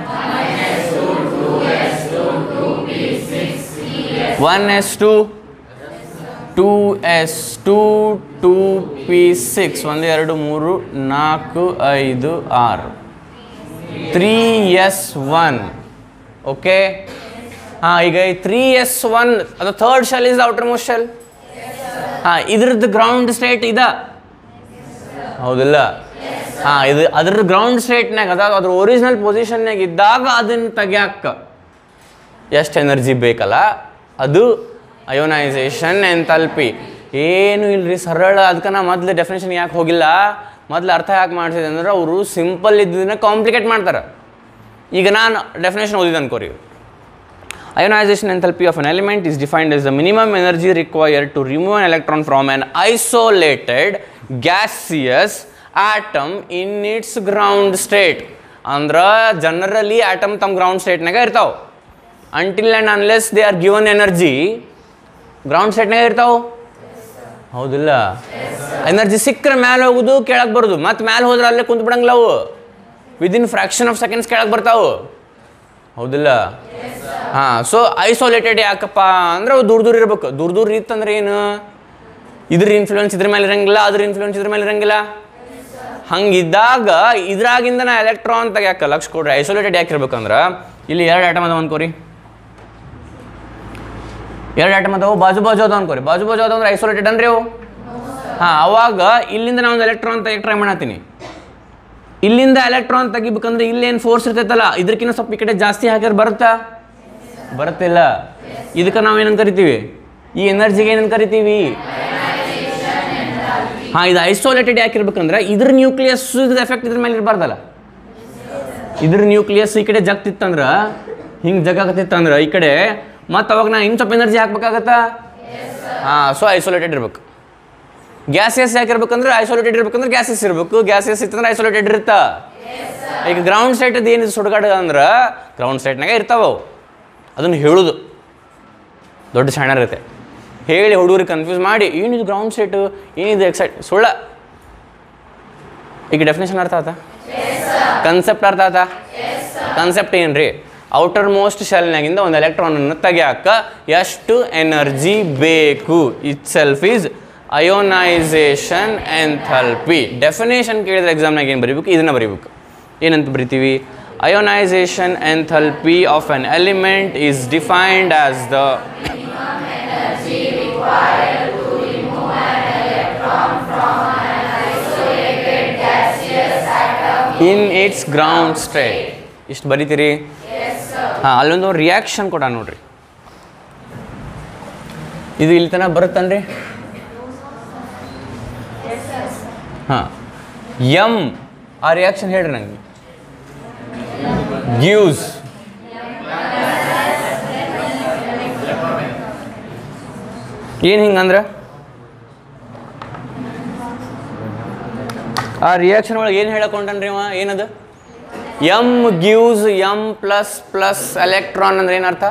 one S two two s two two p six ಒಂದು ಎರಡು ಮೂರು ನಾಲ್ಕು ಐದು ಆರು ತ್ರೀ ಎಸ್ ಒನ್ ಓಕೆ ಹಾಂ ಈಗ ತ್ರೀ ಎಸ್ ಒನ್ ಅದು third shell is outermost shell ಹಾಂ ಇದ್ರದ್ದು ಗ್ರೌಂಡ್ ಸ್ಟೇಟ್ ಇದ ಹೌದಿಲ್ಲ ಹಾಂ ಇದು ಅದ್ರ ಗ್ರೌಂಡ್ ಸ್ಟೇಟ್ನಾಗ ಅದಾಗ ಅದ್ರ ಒರಿಜಿನಲ್ ಪೊಸಿಷನ್ನಾಗ ಇದ್ದಾಗ ಅದನ್ನು ತೆಗ್ಯಾಕ ಎಷ್ಟು ಎನರ್ಜಿ ಬೇಕಲ್ಲ ಅದು ಅಯೋನೈಸೇಷನ್ ಎಂಥಲ್ಪಿ ಏನು ಇಲ್ರಿ ಸರಳ ಅದಕ್ಕೆ ನಾ ಮೊದಲು ಡೆಫಿನೇಷನ್ ಯಾಕೆ ಹೋಗಿಲ್ಲ ಮೊದಲು ಅರ್ಥ ಯಾಕೆ ಮಾಡ್ತಿದ್ದೆ ಅಂದ್ರೆ ಅವರು ಸಿಂಪಲ್ ಇದ್ದದನ್ನ ಕಾಂಪ್ಲಿಕೇಟ್ ಮಾಡ್ತಾರೆ ಈಗ ನಾನು ಡೆಫಿನೇಷನ್ ಓದಿದ್ದು ಅನ್ಕೋರಿ Ionization enthalpy of an element is defined as the minimum energy required to remove an electron from an isolated gaseous atom in its ground state. ಅಂದ್ರೆ ಜನರಲಿ ಆಟಮ್ ತಮ್ಮ ಗ್ರೌಂಡ್ ಸ್ಟೇಟ್ನಾಗ ಇರ್ತಾವೆ until and unless they are given energy ground ಸ್ಟೇಟ್ನಾಗ ಇರ್ತಾವೆ ಹೌದಿಲ್ಲ energy ಸಿಕ್ಕರೆ ಮ್ಯಾಲೆ ಹೋಗೋದು ಕೆಳಗೆ ಬರೋದು ಮತ್ತೆ ಮ್ಯಾಲೆ ಹೋದ್ರೆ ಅಲ್ಲೇ ಕುಂತು ಬಿಡಂಗಿಲ್ಲ ಅವು ವಿದಿನ್ ಫ್ರಾಕ್ಷನ್ ಆಫ್ ಸೆಕೆಂಡ್ಸ್ ಕೆಳಗೆ ಬರ್ತಾವೆ ಹೌದಿಲ್ಲ ಹಾಂ ಸೊ ಐಸೋಲೇಟೆಡ್ ಯಾಕಪ್ಪ ಅಂದ್ರೆ ಅವು ದೂರ ದೂರ ಇರ್ಬೇಕು ದೂರ ದೂರ ಇತ್ತಂದ್ರೆ ಏನು ಇದ್ರ ಇನ್ಫ್ಲೂಯೆನ್ಸ್ ಇದ್ರ ಮೇಲೆ ಇರಂಗಿಲ್ಲ ಅದ್ರ ಇನ್ಫ್ಲೂಯೆನ್ಸ್ ಇದ್ರ ಮೇಲೆ ಇರಂಗಿಲ್ಲ ಹಂಗಿದ್ದಾಗ ಇದ್ರಾಗಿಂದ ನಾ ಎಲೆಕ್ಟ್ರಾನ್ ತೆಗ್ಯಾಕ ಲಕ್ಷ ಕೊಡ್ರಿ ಐಸೋಲೇಟೆಡ್ ಯಾಕೆ ಇರ್ಬೇಕಂದ್ರೆ ಇಲ್ಲಿ ಎರಡು ಆಟಮ್ ಅದಾವ ಅನ್ಕೋರಿ ಎರಡು ಆಟಮ್ ಅದಾವು ಬಾಜು ಬಾಜು ಅದಾವ ಅನ್ಕೋರಿ ಬಾಜು ಬಾಜು ಅದಾವ ಅಂದ್ರೆ ಐಸೋಲೇಟೆಡ್ ಅಂದ್ರೆ ಅವು ಹಾಂ ಅವಾಗ ಇಲ್ಲಿಂದ ನಾನು ಒಂದು ಎಲೆಕ್ಟ್ರಾನ್ ತೆಗಿಯಕ್ಕೆ ಟ್ರೈ ಮಾಡತ್ತೀನಿ ಇಲ್ಲಿಂದ ಎಲೆಕ್ಟ್ರಾನ್ ತೆಗಿಬೇಕಂದ್ರೆ ಇಲ್ಲೇನು ಫೋರ್ಸ್ ಇರ್ತೈತಲ್ಲ ಇದಕ್ಕಿಂತ ಸ್ವಲ್ಪ ಈ ಕಡೆ ಜಾಸ್ತಿ ಹಾಕಿದ್ರೆ ಬರುತ್ತಾ ಬರುತ್ತಿಲ್ಲ ಇದಕ್ಕೆ ನಾವು ಏನಂತ ಕರಿತೀವಿ ಈ ಎನರ್ಜಿಗೆ ಏನಂತ ಕರಿತೀವಿ ಹಾಂ ಇದು ಐಸೋಲೇಟೆಡ್ ಯಾಕಿರ್ಬೇಕಂದ್ರೆ ಇದ್ರ ನ್ಯೂಕ್ಲಿಯಸ್ ಎಫೆಕ್ಟ್ ಇದ್ರ ಮೇಲೆ ಇರಬಾರ್ದಲ್ಲ ಇದ್ರ ನ್ಯೂಕ್ಲಿಯಸ್ ಈ ಕಡೆ ಜಗ್ತಿತ್ತಂದ್ರೆ ಹಿಂಗೆ ಜಗಾಕತ್ತಿತ್ತಂದ್ರೆ ಈ ಕಡೆ ಮತ್ತು ಅವಾಗ ನಾ ಇನ್ನು ಸ್ವಲ್ಪ ಎನರ್ಜಿ ಹಾಕ್ಬೇಕಾಗತ್ತಾ ಹಾಂ ಸೊ ಐಸೋಲೇಟೆಡ್ ಇರ್ಬೇಕು ಗ್ಯಾಸಸ್ ಯಾಕಿರ್ಬೇಕಂದ್ರೆ ಐಸೋಲೇಟೆಡ್ ಇರ್ಬೇಕಂದ್ರೆ ಗ್ಯಾಸಸ್ ಇರಬೇಕು ಗ್ಯಾಸಸ್ ಇತ್ತಂದ್ರೆ ಐಸೋಲೇಟೆಡ್ ಇರುತ್ತಾ ಈಗ ಗ್ರೌಂಡ್ ಸ್ಟೇಟದ್ದು ಏನಿದೆ ಸುಡುಗಾಡು ಅಂದ್ರೆ ಗ್ರೌಂಡ್ ಸ್ಟೇಟ್ನಾಗ ಇರ್ತಾವೆ ಅವು ಅದನ್ನು ಹೇಳೋದು ದೊಡ್ಡ ಶಾಣರ್ ಇರುತ್ತೆ ಹೇಳಿ ಹುಡುಗರಿಗೆ ಕನ್ಫ್ಯೂಸ್ ಮಾಡಿ ಏನಿದು ಗ್ರೌಂಡ್ ಸ್ಟೇಟು ಏನಿದು ಎಕ್ಸೈಟ್ ಸುಳ್ಳ ಈಗ ಡೆಫಿನೇಷನ್ ಅರ್ಥ ಆತ ಕನ್ಸೆಪ್ಟ್ ಅರ್ಥ ಆತ ಕನ್ಸೆಪ್ಟ್ ಏನು ರೀ ಔಟರ್ ಮೋಸ್ಟ್ ಶೆಲ್ನಾಗಿಂದ ಒಂದು ಎಲೆಕ್ಟ್ರಾನನ್ನು ತೆಗಿಯಾಕ ಎಷ್ಟು ಎನರ್ಜಿ ಬೇಕು itself is ionization enthalpy definition ಕೇಳಿದ್ರೆ ಎಕ್ಸಾಮ್ನಾಗ ಏನು ಬರೀಬೇಕು ಇದನ್ನು ಬರೀಬೇಕು ಏನಂತ ಬರಿತೀವಿ ionization enthalpy of an element is defined as the in its ground state ಇಷ್ಟು ಬರಿತೀರಿ ಹಾಂ ಅಲ್ಲೊಂದು ರಿಯಾಕ್ಷನ್ ಕೊಡ ನೋಡ್ರಿ ಇದು ಇಲ್ಲಿ ತನಕ ಬರುತ್ತನ್ರಿ ಹಾಂ ಎಮ್ ಆ ರಿಯಾಕ್ಷನ್ ಹೇಳ್ರಿ ನಂಗೆ ಗಿವ್ಸ್ ಏನು ಹಿಂಗಂದ್ರೆ ಆ ರಿಯಾಕ್ಷನ್ ಒಳಗೆ ಏನು ಹೇಳಕೊಂಡನ್ರಿ ಅವ ಏನದು M gives M plus plus electron ಅಂದ್ರೆ ಏನರ್ಥ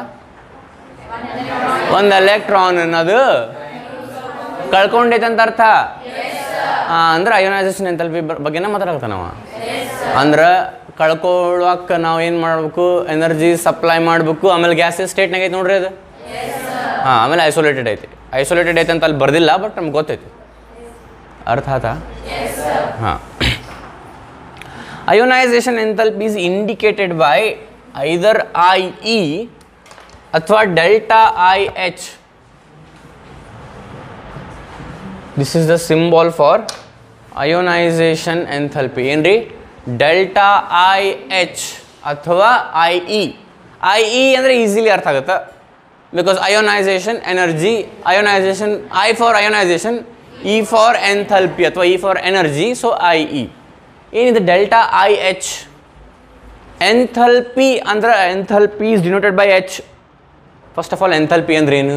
ಒಂದು ಎಲೆಕ್ಟ್ರಾನ್ ಅನ್ನೋದು ಕಳ್ಕೊಂಡೈತೆ ಅಂತ ಅರ್ಥ ಹಾಂ ಅಂದ್ರೆ ಅಯೋನೈಸೇಷನ್ ಎಂತಲ್ಪಿ ಬಗ್ಗೆನ ಮಾತಾಡಕತ್ತಾನವ ಅಂದ್ರೆ ಕಳ್ಕೊಳ್ಳೋಕೆ ನಾವು ಏನು ಮಾಡಬೇಕು ಎನರ್ಜಿ ಸಪ್ಲೈ ಮಾಡಬೇಕು ಆಮೇಲೆ ಗ್ಯಾಸ್ ಸ್ಟೇಟ್ನಾಗ ಐತೆ ನೋಡ್ರಿ ಅದು ಹಾಂ ಆಮೇಲೆ ಐಸೋಲೇಟೆಡ್ ಐತಿ ಐಸೋಲೇಟೆಡ್ ಐತೆ ಅಂತ ಅಲ್ಲಿ ಬರ್ದಿಲ್ಲ ಬಟ್ ನಮ್ಗೆ ಗೊತ್ತೈತಿ ಅರ್ಥ ಆತಾ ಹಾಂ ionization enthalpy is indicated by either I E ಅಥವಾ delta I H this is the symbol for ionization enthalpy ಏನ್ರಿ ಡೆಲ್ಟಾ ಐ ಎಚ್ ಅಥವಾ ಐ ಇ ಐ ಇ ಅಂದರೆ ಈಸಿಲಿ ಅರ್ಥ ಆಗುತ್ತೆ because ionization energy ionization I for ionization E for enthalpy ಅಥವಾ E for energy so I E ಏನಿದೆ delta I H enthalpy ಅಂದ್ರೆ enthalpy is denoted by H first of all enthalpy ಅಂದ್ರೆ ಏನು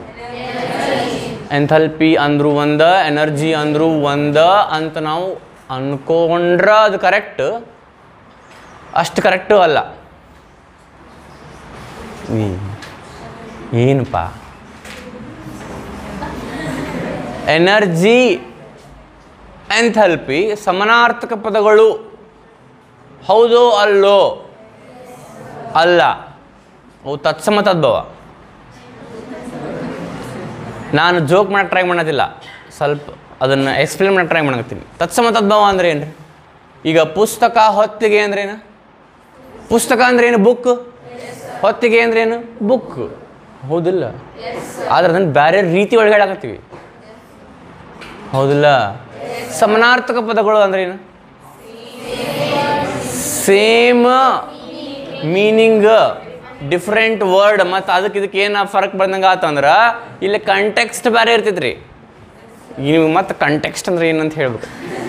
enthalpy ಅಂದ್ರು ಒಂದ energy ಅಂದ್ರು ಒಂದ ಅಂತ ನಾವು ಅನ್ಕೊಂಡ್ರೆ ಅದು ಕರೆಕ್ಟ್ ಅಷ್ಟು ಕರೆಕ್ಟು ಅಲ್ಲ ಈ- ಏನಪ್ಪ ಎನರ್ಜಿ ಎಂಥಲ್ಪಿ ಸಮಾನಾರ್ಥಕ ಪದಗಳು ಹೌದೋ ಅಲ್ಲೋ ಅಲ್ಲ ಅವು ತತ್ಸಮ ತದ್ಭವ ನಾನು ಜೋಕ್ ಮಾಡಕ್ಕೆ ಟ್ರೈ ಮಾಡತ್ತಿಲ್ಲ ಸ್ವಲ್ಪ ಅದನ್ನು ಎಕ್ಸ್ಪ್ಲೇನ್ ಮಾಡಕ್ಕೆ ಟ್ರೈ ಮಾಡಕತ್ತೀನಿ ತತ್ಸಮ ತದ್ಭವ ಅಂದ್ರೆ ಏನು ರೀ ಈಗ ಪುಸ್ತಕ ಹೊತ್ತಿಗೆ ಅಂದ್ರೇನು ಪುಸ್ತಕ ಅಂದ್ರೆ ಏನು ಬುಕ್ ಹೊತ್ತಿಗೆ ಅಂದ್ರೆ ಏನು ಬುಕ್ ಹೌದಿಲ್ಲ ಆದ್ರೆ ಅದನ್ನು ಬೇರೆ ರೀತಿ ಒಳಗೆ ಹೇಳಕತ್ತೀವಿ ಹೌದಿಲ್ಲ ಸಮಾನಾರ್ಥಕ ಪದಗಳು ಅಂದ್ರೆ ಏನು ಸೇಮ್ ಮೀನಿಂಗ್ ಡಿಫ್ರೆಂಟ್ ವರ್ಡ್ ಮತ್ತು ಅದಕ್ಕೆ ಇದಕ್ಕೆ ಏನು ಫರಕ್ ಬಂದಂಗೆ ಆತಂದ್ರೆ ಇಲ್ಲಿ ಕಂಟೆಕ್ಸ್ಟ್ ಬೇರೆ ಇರ್ತೈತ್ರಿ ಈಗ ನಿಮ್ಗೆ ಮತ್ತೆ ಕಂಟೆಕ್ಸ್ಟ್ ಅಂದ್ರೆ ಏನಂತ ಹೇಳ್ಬೇಕು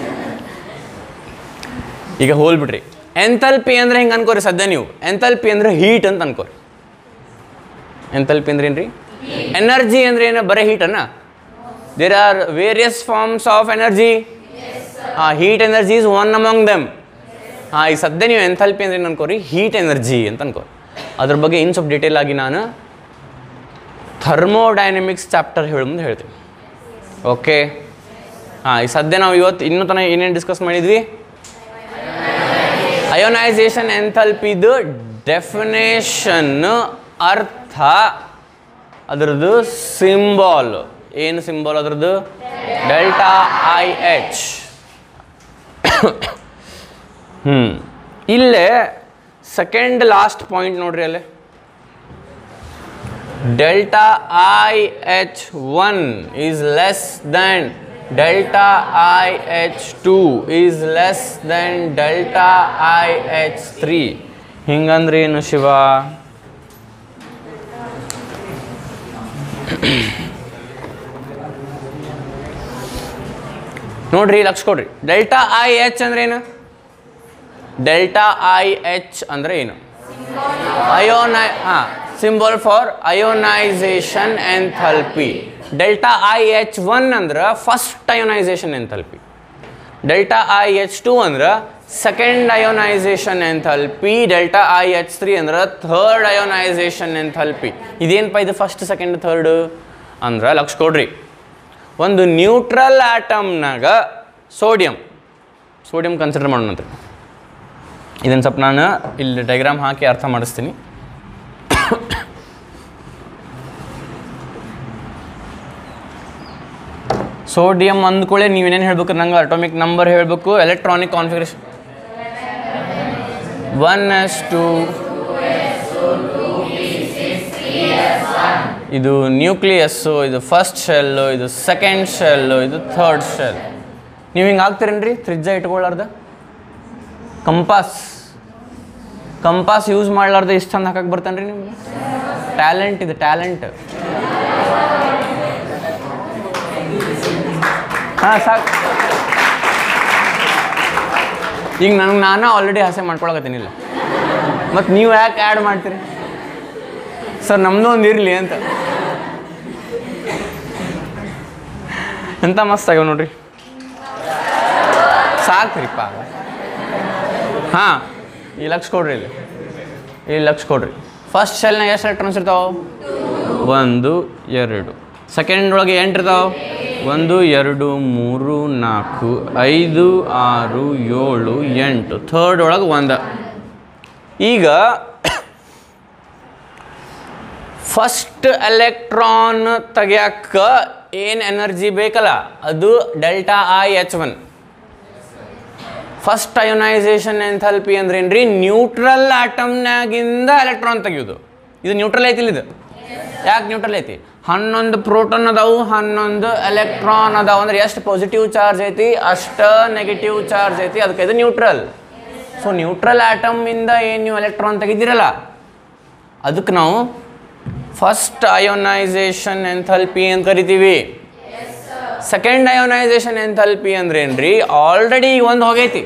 ಈಗ ಹೋಲ್ಬಿಡ್ರಿ ಎಂಥಲ್ಪಿ ಅಂದ್ರೆ ಹಿಂಗೆ ಅನ್ಕೋರಿ ಸದ್ಯ ನೀವು ಎಂಥಲ್ಪಿ ಅಂದ್ರೆ ಹೀಟ್ ಅಂತ ಅನ್ಕೋರಿ ಎಂಥಲ್ಪಿ ಅಂದ್ರೆ ಏನ್ರಿ ಎನರ್ಜಿ ಅಂದ್ರೆ ಏನು ಬರೀ ಹೀಟ್ ಅನ್ನ there are various forms of energy ಹಾಂ heat energy is one among them ಹಾಂ ಈಗ ಸದ್ಯ ನೀವು ಎಂಥಲ್ಪಿ ಅಂದ್ರೆ ಏನು ಅನ್ಕೋರಿ ಹೀಟ್ ಎನರ್ಜಿ ಅಂತ ಅನ್ಕೋರಿ ಅದ್ರ ಬಗ್ಗೆ ಇನ್ನು ಸ್ವಲ್ಪ ಡೀಟೇಲ್ ಆಗಿ ನಾನು ಥರ್ಮೋಡೈನಮಿಕ್ಸ್ ಚಾಪ್ಟರ್ ಹೇಳ ಮುಂದೆ ಹೇಳ್ತೀನಿ ಓಕೆ ಹಾಂ ಈಗ ಸದ್ಯ ನಾವು ಇವತ್ತು ಇನ್ನೂ ತನಕ ಏನೇನು ಡಿಸ್ಕಸ್ ಮಾಡಿದ್ವಿ ಅಯೋನೈಸೇಷನ್ ಎಂಥಲ್ಪಿದು ಡೆಫಿನೇಷನ್ ಅರ್ಥ ಅದರದ್ದು ಸಿಂಬಾಲ್ ಏನು ಸಿಂಬಾಲ್ ಅದರದ್ದು ಡೆಲ್ಟಾ ಐ ಎಚ್ ಹ್ಞೂ ಇಲ್ಲೇ ಸೆಕೆಂಡ್ ಲಾಸ್ಟ್ ಪಾಯಿಂಟ್ ನೋಡ್ರಿ ಅಲ್ಲೇ delta I H one is less than delta I H two is less than delta I H three ಹಿಂಗಂದ್ರೆ ಏನು ಶಿವ ನೋಡ್ರಿ ಲಕ್ಷ ಕೊಡ್ರಿ ಡೆಲ್ಟಾ ಐ ಎಚ್ ಅಂದ್ರೆ ಏನು ಡೆಲ್ಟಾ ಐ ಎಚ್ ಅಂದ್ರೆ ಏನು ಅಯೋನೈ ಹಾಂ symbol for ionization enthalpy delta I H one ಅಂದ್ರೆ first ionization enthalpy delta I H two ಅಂದ್ರೆ second ionization enthalpy delta I H three ಅಂದ್ರೆ ಥರ್ಡ್ ಅಯೋನೈಸೇಷನ್ ಎಂಥಲ್ಪಿ ಇದೇನಪ್ಪ ಇದು ಫಸ್ಟ್ ಸೆಕೆಂಡ್ ಥರ್ಡ್ ಅಂದ್ರೆ ಲಕ್ಷ ಕೊಡ್ರಿ ಒಂದು ನ್ಯೂಟ್ರಲ್ ಆಟಮ್ನಾಗ ಸೋಡಿಯಂ ಸೋಡಿಯಂ ಕನ್ಸಿಡರ್ ಮಾಡೋಣಂತೆ ಇದನ್ನು ಸ್ವಲ್ಪ ನಾನು ಇಲ್ಲಿ ಡೈಗ್ರಾಮ್ ಹಾಕಿ ಅರ್ಥ ಮಾಡಿಸ್ತೀನಿ ಸೋಡಿಯಂ ಅಂದ್ಕೊಳ್ಳೆ ನೀವೇನೇನು ಹೇಳ್ಬೇಕು ನಂಗೆ ಅಟೋಮಿಕ್ ನಂಬರ್ ಹೇಳಬೇಕು electronic configuration one S two ಇದು ನ್ಯೂಕ್ಲಿಯಸ್ಸು ಇದು ಫಸ್ಟ್ ಶೆಲ್ಲು ಇದು ಸೆಕೆಂಡ್ ಶೆಲ್ಲು ಇದು ಥರ್ಡ್ ಶೆಲ್ ನೀವು ಹಿಂಗೆ ಹಾಕ್ತೀರೇನ್ರಿ ಫ್ರಿಜ್ಜ ಇಟ್ಕೊಳ್ಳಾರ್ದ ಕಂಪಾಸ್ ಕಂಪಾಸ್ ಯೂಸ್ ಮಾಡ್ಲಾರ್ದೆ ಇಷ್ಟು ಚಂದ ಹಾಕಕ್ಕೆ ಬರ್ತಾನೆ ರೀ ನಿಮ್ಗೆ ಟ್ಯಾಲೆಂಟ್ ಇದು ಟ್ಯಾಲೆಂಟ್ ಹಾಂ ಸಾಕು ಈಗ ನನಗೆ ನಾನು ಆಲ್ರೆಡಿ ಆಸೆ ಮಾಡ್ಕೊಳಕತ್ತೀನಿಲ್ಲ ಮತ್ತು ನೀವು ಯಾಕೆ ಆ್ಯಡ್ ಮಾಡ್ತೀರಿ ಸರ್ ನಮ್ಮದು ಒಂದು ಇರಲಿ ಅಂತ ಎಂಥ ಮಸ್ತ್ ಆಗ್ಯಾವ ನೋಡ್ರಿ ಸಾಕ್ರಿಪ್ಪ ಹಾಂ ಈ ಲಕ್ಷ ಕೊಡ್ರಿ ಇಲ್ಲಿ ಈ ಲಕ್ಷ ಕೊಡ್ರಿ ಫಸ್ಟ್ ಶೆಲ್ನಾಗ ಎಷ್ಟು ಎಲೆಕ್ಟ್ರಾನ್ಸ್ ಇರ್ತಾವೆ ಒಂದು ಎರಡು ಸೆಕೆಂಡ್ ಒಳಗೆ ಎಂಟು ಇರ್ತಾವೆ ಒಂದು ಎರಡು ಮೂರು ನಾಲ್ಕು ಐದು ಆರು ಏಳು ಎಂಟು ಥರ್ಡ್ ಒಳಗೆ ಒಂದು ಈಗ ಫಸ್ಟ್ ಎಲೆಕ್ಟ್ರಾನ್ ತೆಗಿಯಕ್ಕ ಏನು ಎನರ್ಜಿ ಬೇಕಲ್ಲ ಅದು delta I H one first ionization enthalpy ಅಂದ್ರೆ ಏನ್ರಿ ನ್ಯೂಟ್ರಲ್ ಆಟಮ್ನಾಗಿಂದ ಎಲೆಕ್ಟ್ರಾನ್ ತೆಗಿಯೋದು ಇದು ನ್ಯೂಟ್ರಲ್ ಐತಿಲ್ಲ ಇದು ಯಾಕೆ ನ್ಯೂಟ್ರಲ್ ಐತಿ ಹನ್ನೊಂದು ಪ್ರೋಟಾನ್ ಅದಾವು ಹನ್ನೊಂದು ಎಲೆಕ್ಟ್ರಾನ್ ಅದಾವು ಅಂದ್ರೆ ಎಷ್ಟು ಪಾಸಿಟಿವ್ ಚಾರ್ಜ್ ಐತಿ ಅಷ್ಟ ನೆಗೆಟಿವ್ ಚಾರ್ಜ್ ಐತಿ ಅದಕ್ಕೆ ಇದು ನ್ಯೂಟ್ರಲ್ ಸೊ ನ್ಯೂಟ್ರಲ್ ಆಟಮಿಂದ ಏನು ನೀವು ಎಲೆಕ್ಟ್ರಾನ್ ತೆಗಿದಿರಲ್ಲ ಅದಕ್ಕೆ ನಾವು ಫಸ್ಟ್ ಅಯೋನೈಸೇಷನ್ ಎಂಥಲ್ಪಿ ಅಂತ ಕರಿತೀವಿ ಸೆಕೆಂಡ್ ಅಯೋನೈಸೇಷನ್ ಎಂಥಲ್ಪಿ ಅಂದ್ರೆ ಏನ್ರಿ ಆಲ್ರೆಡಿ ಒಂದು ಹೋಗೈತಿ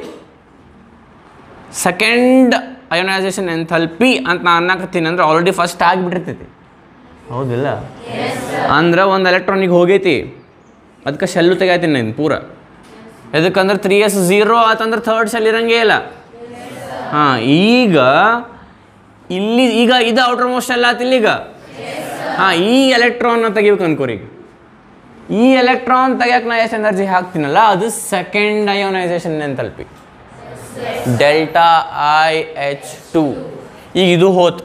ಸೆಕೆಂಡ್ ಅಯೋನೈಸೇಷನ್ ಎಂಥಲ್ಪಿ ಅಂತ ನಾನು ಅನ್ನಕತ್ತೀನಿ ಅಂದ್ರೆ ಆಲ್ರೆಡಿ ಫಸ್ಟ್ ಆಗಿಬಿಟ್ಟಿರ್ತೈತಿ ಹೌದಿಲ್ಲ ಅಂದ್ರೆ ಒಂದು ಎಲೆಕ್ಟ್ರಾನಿಗೆ ಹೋಗೈತಿ ಅದಕ್ಕೆ ಶೆಲ್ಲು ತೆಗಿತೀನಿ ನಾನು ಪೂರ ಎದಕ್ಕಂದ್ರೆ ತ್ರೀ ಎಸ್ ಝೀರೋ ಆತಂದ್ರೆ ಥರ್ಡ್ ಶೆಲ್ ಇರಂಗೇ ಇಲ್ಲ ಹಾಂ ಈಗ ಇಲ್ಲಿ ಈಗ ಇದು ಔಟರ್ ಮೋಸ್ಟ್ ಶೆಲ್ ಆತಿಲ್ಲ ಈಗ ಹಾಂ ಈ ಎಲೆಕ್ಟ್ರಾನ್ನ ತೆಗಿಬೇಕು ಅನ್ಕೋರಿ ಈಗ ಈ ಎಲೆಕ್ಟ್ರಾನ್ ತೆಗಿಯಕ್ಕೆ ನಾ ಎಷ್ಟು ಎನರ್ಜಿ ಹಾಕ್ತೀನಲ್ಲ ಅದು second ionization enthalpy delta I H two ಈಗ ಇದು ಹೋತ್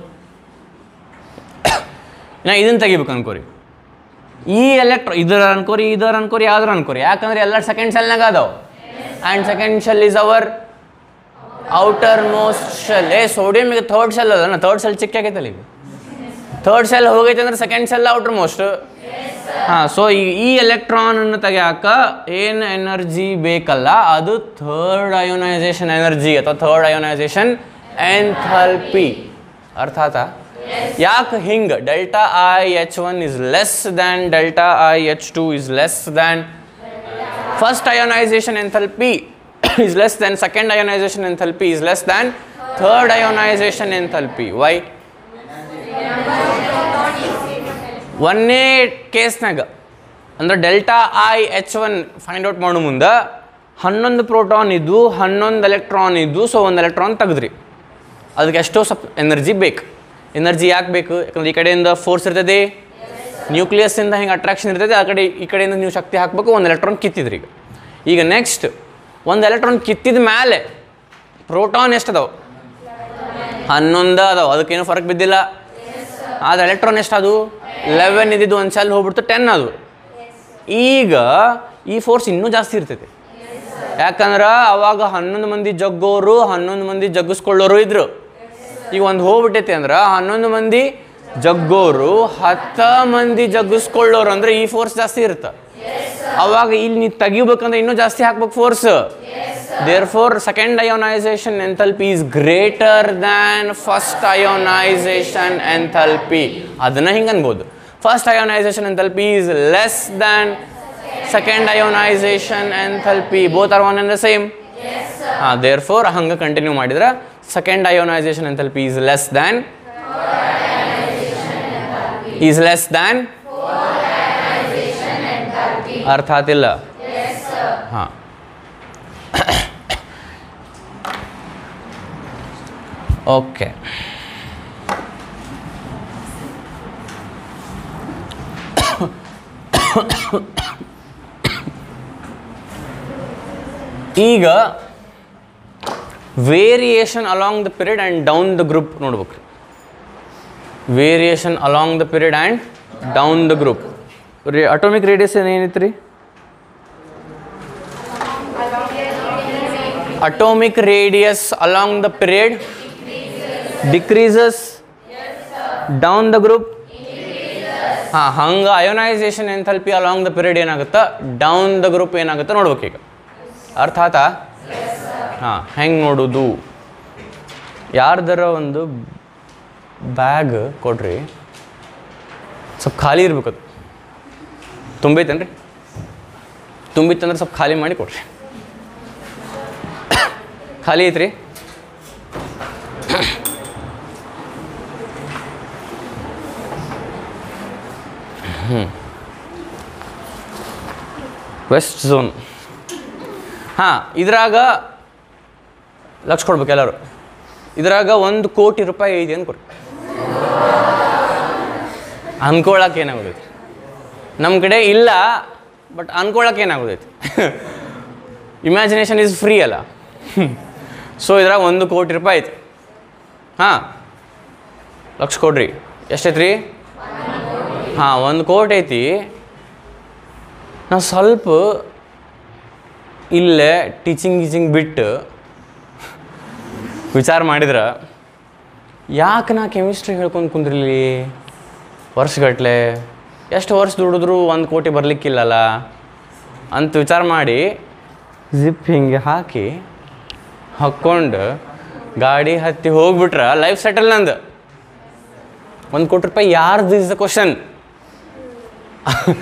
ನಾ ಇದನ್ನು ತೆಗಿಬೇಕು ಅನ್ಕೋರಿ ಈ ಎಲೆಕ್ಟ್ರೋ ಇದರ ಅನ್ಕೋರಿ ಇದರ ಅನ್ಕೋರಿ ಯಾವ್ದಾರು ಅನ್ಕೋರಿ ಯಾಕಂದ್ರೆ ಎಲ್ಲ ಸೆಕೆಂಡ್ ಸೆಲ್ನಾಗ ಅದಾವ and second shell is our outermost shell ಏ ಸೋಡಿಯಂ ಈಗ ಥರ್ಡ್ ಶೆಲ್ ಅದ ಥರ್ಡ್ ಶೆಲ್ ಚಿಕ್ಕ ಆಗೈತಲ್ಲ ಈಗ ಥರ್ಡ್ ಶೆಲ್ ಹೋಗೈತೆ ಅಂದ್ರೆ ಸೆಕೆಂಡ್ ಶೆಲ್ ಔಟರ್ ಮೋಸ್ಟ್ ಹಾಂ ಸೊ ಈ ಈ ಎಲೆಕ್ಟ್ರಾನನ್ನು ತೆಗಿಯಾಕ ಏನು ಎನರ್ಜಿ ಬೇಕಲ್ಲ ಅದು ಥರ್ಡ್ ಅಯೋನೈಸೇಷನ್ ಎನರ್ಜಿ ಅಥವಾ ಥರ್ಡ್ ಅಯೋನೈಸೇಷನ್ ಎಂಥಲ್ಪಿ ಅರ್ಥ ಆತಾ ಯಾಕೆ ಹಿಂಗೆ delta I H one is less than delta I H two is less than first ionization enthalpy is less than second ionization enthalpy is less than third ionization enthalpy why ಒಂದೇ ಕೇಸ್ನಾಗ ಅಂದ್ರೆ delta I H one find out ಮಾಡೋ ಮುಂದೆ ಹನ್ನೊಂದು proton ಇದ್ದು ಹನ್ನೊಂದು electron ಇದ್ದು so ಒಂದು ಎಲೆಕ್ಟ್ರಾನ್ ತೆಗೆದ್ರಿ ಅದಕ್ಕೆ ಎಷ್ಟೋ ಸ್ವಲ್ಪ ಎನರ್ಜಿ ಬೇಕು ಎನರ್ಜಿ ಯಾಕೆ ಬೇಕು ಯಾಕಂದ್ರೆ ಈ ಕಡೆಯಿಂದ ಫೋರ್ಸ್ ಇರ್ತದೆ ನ್ಯೂಕ್ಲಿಯಸ್ಸಿಂದ ಹಿಂಗೆ ಅಟ್ರಾಕ್ಷನ್ ಇರ್ತದೆ ಆ ಕಡೆ ಈ ಕಡೆಯಿಂದ ನೀವು ಶಕ್ತಿ ಹಾಕಬೇಕು ಒಂದು ಎಲೆಕ್ಟ್ರಾನ್ ಕಿತ್ತಿದ್ರಿ ಈಗ ಈಗ ನೆಕ್ಸ್ಟ್ ಒಂದು ಎಲೆಕ್ಟ್ರಾನ್ ಕಿತ್ತಿದ ಮೇಲೆ ಪ್ರೋಟಾನ್ ಎಷ್ಟು ಅದಾವೆ ಹನ್ನೊಂದು ಅದಾವೆ ಅದಕ್ಕೇನು ಫರಕ್ ಬಿದ್ದಿಲ್ಲ ಆದ್ರೆ ಎಲೆಕ್ಟ್ರಾನ್ ಎಷ್ಟು ಅದು ಲೆವೆನ್ ಇದ್ದಿದ್ದು ಒಂದು ಸೆಲ್ ಹೋಗ್ಬಿಡ್ತು ಟೆನ್ ಅದು ಈಗ ಈ ಫೋರ್ಸ್ ಇನ್ನೂ ಜಾಸ್ತಿ ಇರ್ತೈತಿ ಯಾಕಂದ್ರೆ ಅವಾಗ ಹನ್ನೊಂದು ಮಂದಿ ಜಗ್ಗೋರು ಹನ್ನೊಂದು ಮಂದಿ ಜಗ್ಗಿಸ್ಕೊಳ್ಳೋರು ಇದ್ರು ಈಗ ಒಂದು ಹೋಗ್ಬಿಟ್ಟೈತಿ ಅಂದ್ರೆ ಹನ್ನೊಂದು ಮಂದಿ ಜಗ್ಗೋರು ಹತ್ತ ಮಂದಿ ಜಗ್ಗಿಸ್ಕೊಳ್ಳೋರು ಅಂದ್ರೆ ಈ ಫೋರ್ಸ್ ಜಾಸ್ತಿ ಇರುತ್ತೆ ಅವಾಗ ಇಲ್ಲಿ ನೀವು ತೆಗಿಬೇಕಂದ್ರೆ ಇನ್ನೂ ಜಾಸ್ತಿ ಹಾಕ್ಬೇಕು force therefore second ionization enthalpy is greater than first ionization enthalpy ಅದನ್ನ ಹಿಂಗೆ ಅನ್ಬೋದು first ionization enthalpy is less than second ionization enthalpy both are one and the same ಹಾಂ ದೇರ್ ಫೋರ್ ಹಂಗೆ ಕಂಟಿನ್ಯೂ ಮಾಡಿದ್ರೆ second ionization enthalpy is less than is less than ಅರ್ಥ ಆತಿಲ್ಲ ಹಾಂ okay ಈಗ variation along the period and down the group ನೋಡ್ಬೇಕು variation along the period and down the group ರೀ atomic radius ಏನಿತ್ತು ರೀ atomic radius along the period decreases down the group ಹಾಂ ಹಂಗೆ ionization enthalpy along the period ಏನಾಗುತ್ತಾ down the group ಏನಾಗುತ್ತೆ ನೋಡ್ಬೇಕು ಈಗ ಅರ್ಥ ಆತಾ ಹಾಂ ಹೆಂಗೆ ನೋಡೋದು ಯಾರ್ದರ ಒಂದು ಬ್ಯಾಗ್ ಕೊಡ್ರಿ ಸ್ವಲ್ಪ ಖಾಲಿ ಇರ್ಬೇಕು ಅದು ತುಂಬೈತೇನ್ರಿ ತುಂಬಿತ್ತಂದ್ರೆ ಸ್ವಲ್ಪ ಖಾಲಿ ಮಾಡಿ ಕೊಡ್ರಿ ಖಾಲಿ ಐತ್ರಿ ವೆಸ್ಟ್ ಝೋನ್ ಹಾಂ ಇದ್ರಾಗ ಲಕ್ಷ ಕೊಡ್ಬೇಕು ಎಲ್ಲರೂ ಇದ್ರಾಗ ಒಂದು ಕೋಟಿ ರೂಪಾಯಿ ಐತಿ ಅಂತ ಕೊಡಿ ಅನ್ಕೊಳಕ್ಕೆ ಏನಾಗೋದೈತಿ ನಮ್ಮ ಕಡೆ ಇಲ್ಲ ಬಟ್ ಅನ್ಕೊಳಕ್ಕೆ ಏನಾಗೋದೈತಿ ಇಮ್ಯಾಜಿನೇಷನ್ ಈಸ್ ಫ್ರೀ ಅಲ್ಲ ಸೊ ಇದ್ರಾಗ ಒಂದು ಕೋಟಿ ರೂಪಾಯಿ ಐತಿ ಹಾಂ ಲಕ್ಷ ಕೊಡ್ರಿ ಎಷ್ಟೈತ್ರಿ ಹಾಂ ಒಂದು ಕೋಟಿ ಐತಿ ನಾವು ಸ್ವಲ್ಪ ಇಲ್ಲೇ ಟೀಚಿಂಗ್ ಗೀಚಿಂಗ್ ಬಿಟ್ಟು ವಿಚಾರ ಮಾಡಿದ್ರೆ ಯಾಕೆ ನಾ ಕೆಮಿಸ್ಟ್ರಿ ಹೇಳ್ಕೊಂಡು ಕುಂದ್ರಲಿ ವರ್ಷಗಟ್ಲೆ ಎಷ್ಟು ವರ್ಷ ದುಡಿದ್ರು ಒಂದು ಕೋಟಿ ಬರಲಿಕ್ಕಿಲ್ಲಲ್ಲ ಅಂತ ವಿಚಾರ ಮಾಡಿ ಜಿಪ್ ಹಿಂಗೆ ಹಾಕಿ ಹಾಕ್ಕೊಂಡು ಗಾಡಿ ಹತ್ತಿ ಹೋಗ್ಬಿಟ್ರೆ ಲೈಫ್ ಸೆಟಲ್ ನಂದು ಒಂದು ಕೋಟಿ ರೂಪಾಯಿ ಯಾರ್ದು ಇಸ್ ದ ಕ್ವಶನ್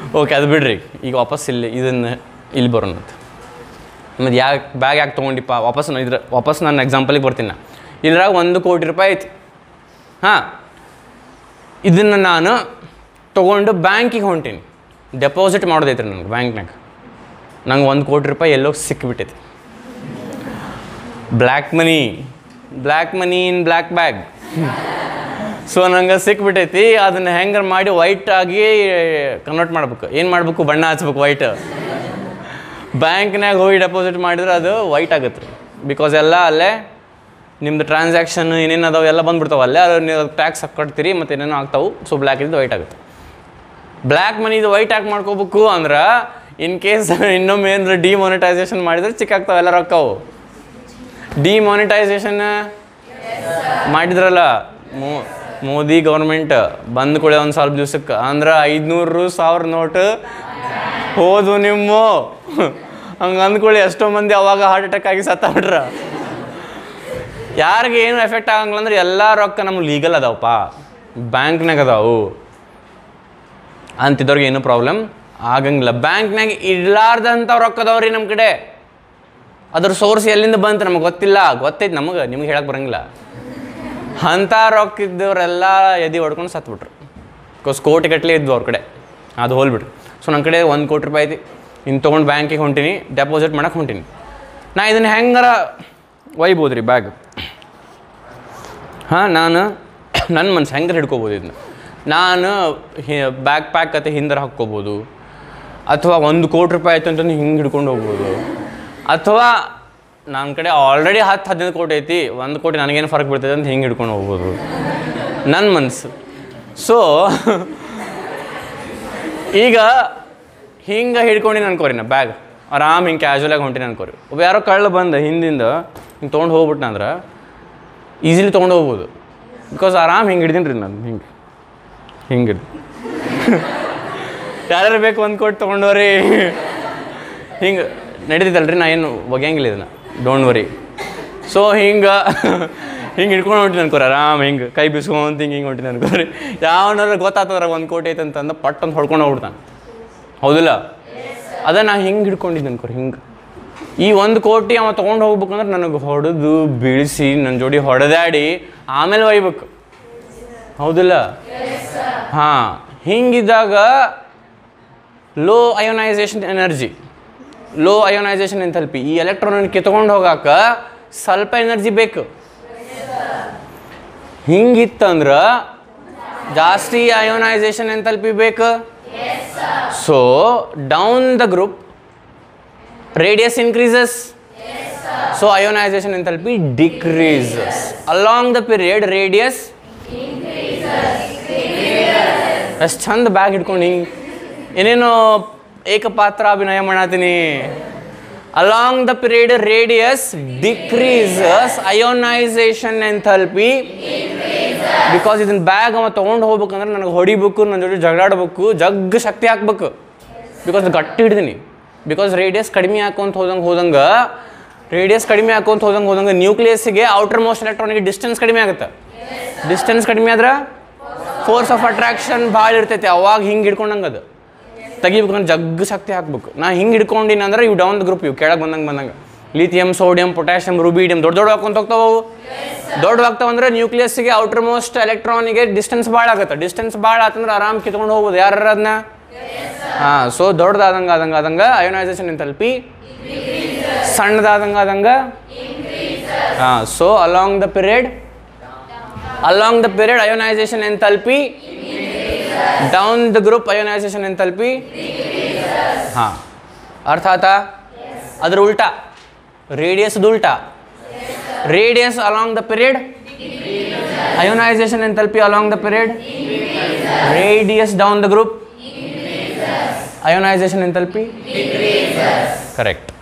ಓಕೆ ಅದು ಬಿಡ್ರಿ ಈಗ ವಾಪಸ್ ಇಲ್ಲಿ ಇದನ್ನು ಇಲ್ಲಿ ಬರೋಣ ಮತ್ತು ಯಾಕೆ ಬ್ಯಾಗ್ ಯಾಕೆ ತೊಗೊಂಡಿಪ್ಪ ವಾಪಸ್ ನಾನು ಇದ್ರ ವಾಪಸ್ ನಾನು ಎಕ್ಸಾಂಪಲಿಗೆ ಬರ್ತೀನಿ ನಾ ಇದ್ರಾಗ ಒಂದು ಕೋಟಿ ರೂಪಾಯಿ ಐತಿ ಹಾಂ ಇದನ್ನು ನಾನು ತೊಗೊಂಡು ಬ್ಯಾಂಕಿಗೆ ಹೊಂಟೀನಿ ಡೆಪಾಸಿಟ್ ಮಾಡೋದೈತೆ ರೀ ನನಗೆ ಬ್ಯಾಂಕ್ನಾಗ ನಂಗೆ ಒಂದು ಕೋಟಿ ರೂಪಾಯಿ ಎಲ್ಲೋ ಸಿಕ್ಕಿಬಿಟ್ಟೈತಿ black money black money in black bag so ನಂಗೆ ಸಿಕ್ಬಿಟ್ಟೈತಿ ಅದನ್ನು ಹೆಂಗಾರ ಮಾಡಿ ವೈಟ್ ಆಗಿ ಕನ್ವರ್ಟ್ ಮಾಡ್ಬೇಕು ಏನು ಮಾಡ್ಬೇಕು ಬಣ್ಣ ಹಚ್ಬೇಕು ವೈಟ್ ಬ್ಯಾಂಕ್ನಾಗ ಹೋಗಿ ಡೆಪಾಸಿಟ್ ಮಾಡಿದ್ರೆ ಅದು ವೈಟ್ ಆಗುತ್ತೆ ರೀ ಬಿಕಾಸ್ ಎಲ್ಲ ಅಲ್ಲೇ ನಿಮ್ದು ಟ್ರಾನ್ಸಾಕ್ಷನ್ ಏನೇನು ಅದಾವೆ ಎಲ್ಲ ಬಂದ್ಬಿಡ್ತಾವೆ ಅಲ್ಲೇ ಅದು ನೀವು ಟ್ಯಾಕ್ಸ್ ಕಟ್ತೀರಿ ಮತ್ತು ಏನೇನೋ ಆಗ್ತಾವೆ ಸೊ ಬ್ಲ್ಯಾಕ್ ಇದ್ದು ವೈಟ್ ಆಗುತ್ತೆ ಬ್ಲ್ಯಾಕ್ ಮನಿದು ವೈಟ್ ಯಾಕೆ ಮಾಡ್ಕೋಬೇಕು ಅಂದ್ರೆ ಇನ್ ಕೇಸ್ ಇನ್ನೊಮ್ಮೆ ಏನಾರ ಡಿಮಾನಿಟೈಸೇಷನ್ ಮಾಡಿದ್ರೆ ಚಿಕ್ಕಾಗ್ತಾವೆ ಎಲ್ಲ ರೊಕ್ಕವು ಡಿಮಾನಿಟೈಸೇಷನ್ ಮಾಡಿದ್ರಲ್ಲ ಮೋ ಮೋದಿ ಗೌರ್ಮೆಂಟ್ ಬಂದ್ ಕೂಡಲೇ ಒಂದು ಸ್ವಲ್ಪ ದಿವ್ಸಕ್ಕೆ ಅಂದ್ರೆ ಐದುನೂರು ಸಾವಿರ ನೋಟ್ ಹೋದು ನಿಮ್ಮ ಹಂಗೆ ಅಂದ್ಕೊಳ್ಳಿ ಎಷ್ಟೋ ಮಂದಿ ಅವಾಗ ಹಾರ್ಟ್ ಅಟ್ಯಾಕ್ ಆಗಿ ಸತ್ತಾಬಿಟ್ರ ಯಾರಿಗೆ ಏನು ಎಫೆಕ್ಟ್ ಆಗಂಗಿಲ್ಲ ಅಂದ್ರೆ ಎಲ್ಲ ರೊಕ್ಕ ನಮ್ಗೆ ಲೀಗಲ್ ಅದಾವಪ್ಪ ಬ್ಯಾಂಕ್ನಾಗ ಅದಾವು ಅಂತಿದ್ದವ್ರಿಗೆ ಏನೂ ಪ್ರಾಬ್ಲಮ್ ಆಗಂಗಿಲ್ಲ ಬ್ಯಾಂಕ್ನಾಗ ಇಡ್ಲಾರ್ದಂಥ ರೊಕ್ಕ ಅದಾವ್ರಿ ನಮ್ಮ ಕಡೆ ಅದ್ರ ಸೋರ್ಸ್ ಎಲ್ಲಿಂದ ಬಂತು ನಮಗೆ ಗೊತ್ತಿಲ್ಲ ಗೊತ್ತೈತೆ ನಮಗೆ ನಿಮ್ಗೆ ಹೇಳಕ್ಕೆ ಬರಂಗಿಲ್ಲ ಅಂಥ ರೊಕ್ಕ ಇದ್ದವರೆಲ್ಲ ಎದೆ ಹೊಡ್ಕೊಂಡು ಸತ್ಬಿಟ್ರು ಬಿಕಾಸ್ ಕೋಟಿ ಗಟ್ಟಲೆ ಇದ್ವು ಅವ್ರ ಕಡೆ ಅದು ಹೋಲ್ಬಿಟ್ರು ಸೊ ನನ್ನ ಕಡೆ ಒಂದು ಕೋಟಿ ರೂಪಾಯಿ ಐತಿ ಇನ್ನು ತೊಗೊಂಡು ಬ್ಯಾಂಕಿಗೆ ಹೊಂಟೀನಿ ಡೆಪಾಸಿಟ್ ಮಾಡಕ್ಕೆ ಹೊಂಟೀನಿ ನಾ ಇದನ್ನು ಹೆಂಗಾರ ಒಯ್ಬೋದು ರೀ ಬ್ಯಾಗ್ ಹಾಂ ನಾನು ನನ್ನ ಮನ್ಸು ಹೆಂಗಾರ ಹಿಡ್ಕೋಬೋದು ಇದನ್ನ ನಾನು ಬ್ಯಾಗ್ ಪ್ಯಾಕ್ ಕತೆ ಹಿಂದರ ಹಾಕ್ಕೋಬೋದು ಅಥವಾ ಒಂದು ಕೋಟಿ ರೂಪಾಯಿ ಆಯ್ತು ಅಂತಂದು ಹಿಂಗೆ ಹಿಡ್ಕೊಂಡು ಹೋಗ್ಬೋದು ಅಥವಾ ನನ್ನ ಕಡೆ ಆಲ್ರೆಡಿ ಹತ್ತು ಹದಿನೈದು ಕೋಟಿ ಐತಿ ಒಂದು ಕೋಟಿ ನನಗೇನು ಫರಕ್ ಬೀಳ್ತದೆ ಅಂತ ಹಿಂಗೆ ಹಿಡ್ಕೊಂಡು ಹೋಗ್ಬೋದು ನನ್ನ ಮನಸ್ಸು ಸೊ ಈಗ ಹಿಂಗೆ ಹಿಡ್ಕೊಂಡಿನಿ ಅನ್ಕೋರಿ ನಾ ಬ್ಯಾಗ್ ಆರಾಮ್ ಹಿಂಗೆ ಕ್ಯಾಶುವಲಾಗಿ ಹೊಂಟಿನಿ ಅನ್ಕೋರಿ ಒಬ್ಬ ಯಾರೋ ಕಳ್ಳ ಬಂದ ಹಿಂದಿಂದ ಹಿಂಗೆ ತೊಗೊಂಡು ಹೋಗ್ಬಿಟ್ನ ಅಂದ್ರೆ ಈಸಿಲಿ ತೊಗೊಂಡು ಹೋಗ್ಬೋದು ಬಿಕಾಸ್ ಆರಾಮ್ ಹಿಂಗೆ ಹಿಡ್ದೀನಿ ರೀ ನಾನು ಹಿಂಗೆ ಹಿಂಗೆ ಯಾರ್ಯಾರು ಬೇಕು ಒಂದು ಕೋಟಿ ತೊಗೊಂಡವ್ರಿ ಹಿಂಗೆ ನಡೀತೈತಲ್ರಿ ನಾ ಏನು ಒಗ್ಯಂಗಿಲ್ಲ ಇದನ್ನ ಡೋಂಟ್ ವರಿ ಸೊ ಹಿಂಗೆ ಹಿಂಗೆ ಹಿಡ್ಕೊಂಡು ಹೊಂಟಿನಿ ಅನ್ಕೋರಿ ಆರಾಮ್ ಹಿಂಗೆ ಕೈ ಬಿಸ್ಕೊಂತ ಹಿಂಗೆ ಹಿಂಗೆ ಹೊಂಟಿನಿ ಅನ್ಕೋರಿ ಯಾವನಾರ ಗೊತ್ತಾಗ್ತದ್ರ ಒಂದು ಕೋಟಿ ಐತೆ ಅಂತಂದು ಪಟ್ ಅಂತ ಹೊಡ್ಕೊಂಡು ಹೋಗ್ಬಿಡ್ತಾನೆ ಹೌದಿಲ್ಲ ಅದ ನಾ ಹಿಂಗೆ ಹಿಡ್ಕೊಂಡಿದ್ದೆ ಅನ್ಕೋರಿ ಹಿಂಗೆ ಈ ಒಂದು ಕೋಟಿ ಅವ ತೊಗೊಂಡು ಹೋಗ್ಬೇಕಂದ್ರೆ ನನಗೆ ಹೊಡೆದು ಬೀಳಿಸಿ ನನ್ನ ಜೋಡಿ ಹೊಡೆದಾಡಿ ಆಮೇಲೆ ಒಯ್ಬೇಕು ಹೌದಿಲ್ಲ ಹಾಂ ಹಿಂಗಿದ್ದಾಗ low ionization energy low ionization enthalpy ಈ ಎಲೆಕ್ಟ್ರಾನ್ ಕಿತ್ಕೊಂಡು ಹೋಗಾಕ ಸ್ವಲ್ಪ ಎನರ್ಜಿ ಬೇಕು ಹಿಂಗಿತ್ತಂದ್ರೆ ಜಾಸ್ತಿ ಅಯೋನೈಸೇಷನ್ ಎಂಥಲ್ಪಿ ಬೇಕು so down the group radius increases so ionization enthalpy decreases along the period radius ಎಷ್ಟು ಚಂದ ಬ್ಯಾಗ್ ಹಿಡ್ಕೊಂಡು ಹಿಂಗೆ ಏನೇನೋ ಏಕಪಾತ್ರ ಅಭಿನಯ ಮಾಡತ್ತೀನಿ along the period radius decreases ionization enthalpy because ಇದನ್ನ ಬ್ಯಾಗ್ ಅವ ತೊಗೊಂಡು ಹೋಗ್ಬೇಕಂದ್ರೆ ನನಗೆ ಹೊಡಿಬೇಕು ನನ್ನ ಜೊತೆ ಜಗಳಾಡ್ಬೇಕು ಜಗ್ ಶಕ್ತಿ ಹಾಕ್ಬೇಕು ಬಿಕಾಸ್ ಗಟ್ಟಿ ಹಿಡ್ದೀನಿ ಬಿಕಾಸ್ ರೇಡಿಯಸ್ ಕಡಿಮೆ ಹಾಕೊಂತ ಹೋದಂಗೆ ಹೋದಂಗೆ ರೇಡಿಯಸ್ ಕಡಿಮೆ ಹಾಕೊಂತ ಹೋದಂಗೆ ಹೋದಂಗೆ ನ್ಯೂಕ್ಲಿಯಸ್ಗೆ ಔಟರ್ ಮೋಸ್ಟ್ ಎಲೆಕ್ಟ್ರಾನಿಗೆ ಡಿಸ್ಟೆನ್ಸ್ ಕಡಿಮೆ ಆಗುತ್ತೆ ಡಿಸ್ಟೆನ್ಸ್ ಕಡಿಮೆ ಆದ್ರೆ ಫೋರ್ಸ್ ಆಫ್ ಅಟ್ರಾಕ್ಷನ್ ಭಾಳ ಇರ್ತೈತಿ ಅವಾಗ ಹಿಂಗೆ ಹಿಡ್ಕೊಂಡಂಗೆ ಅದು ತೆಗಿಬೇಕಂದ್ರೆ ಜಗ್ಗ ಶಕ್ತಿ ಹಾಕ್ಬೇಕು ನಾ ಹಿಂಗೆ ಹಿಡ್ಕೊಂಡಿನಿ ಅಂದ್ರೆ ಇವು ಡೌನ್ ದ ಗ್ರೂಪ್ ಇವು ಕೆಳಗೆ ಬಂದಂಗೆ ಬಂದಂಗೆ ಲಿಥಿಯಂ ಸೋಡಿಯಂ ಪೊಟ್ಯಾಷಿಯಂ ರುಬಿಡಿಯಂ ದೊಡ್ಡ ದೊಡ್ಡ ಹಾಕೊಂತ ಹೋಗ್ತಾವ ಅವು ದೊಡ್ಡ ಆಗ್ತಾವ ಅಂದ್ರೆ ನ್ಯೂಕ್ಲಿಯಸ್ಗೆ ಔಟರ್ ಮೋಸ್ಟ್ ಎಲೆಕ್ಟ್ರಾನಿಗೆ ಡಿಸ್ಟೆನ್ಸ್ ಭಾಳ ಆಗುತ್ತೆ ಡಿಸ್ಟೆನ್ಸ್ ಭಾಳ ಆತಂದ್ರೆ ಆರಾಮ್ ಕಿತ್ಕೊಂಡು ಹೋಗ್ಬೋದು ಯಾರು ಅದನ್ನ ಹಾಂ ಸೊ ದೊಡ್ಡದಾದಂಗೆ ಆದಂಗೆ ಆದಂಗೆ ಅಯೋನೈಸೇಷನ್ ಎಂತಲ್ಪಿ ಸಣ್ಣದಾದಂಗೆ ಆದಂಗೆ ಹಾಂ so along the period along the period ionization enthalpy down the group ionization enthalpy ಹಾಂ ಅರ್ಥ ಆತಾ ಅದ್ರ ಉಲ್ಟಾ ರೇಡಿಯಸ್ದು ಉಲ್ಟಾ radius along the period ionization enthalpy along the period radius down the group ionization enthalpy correct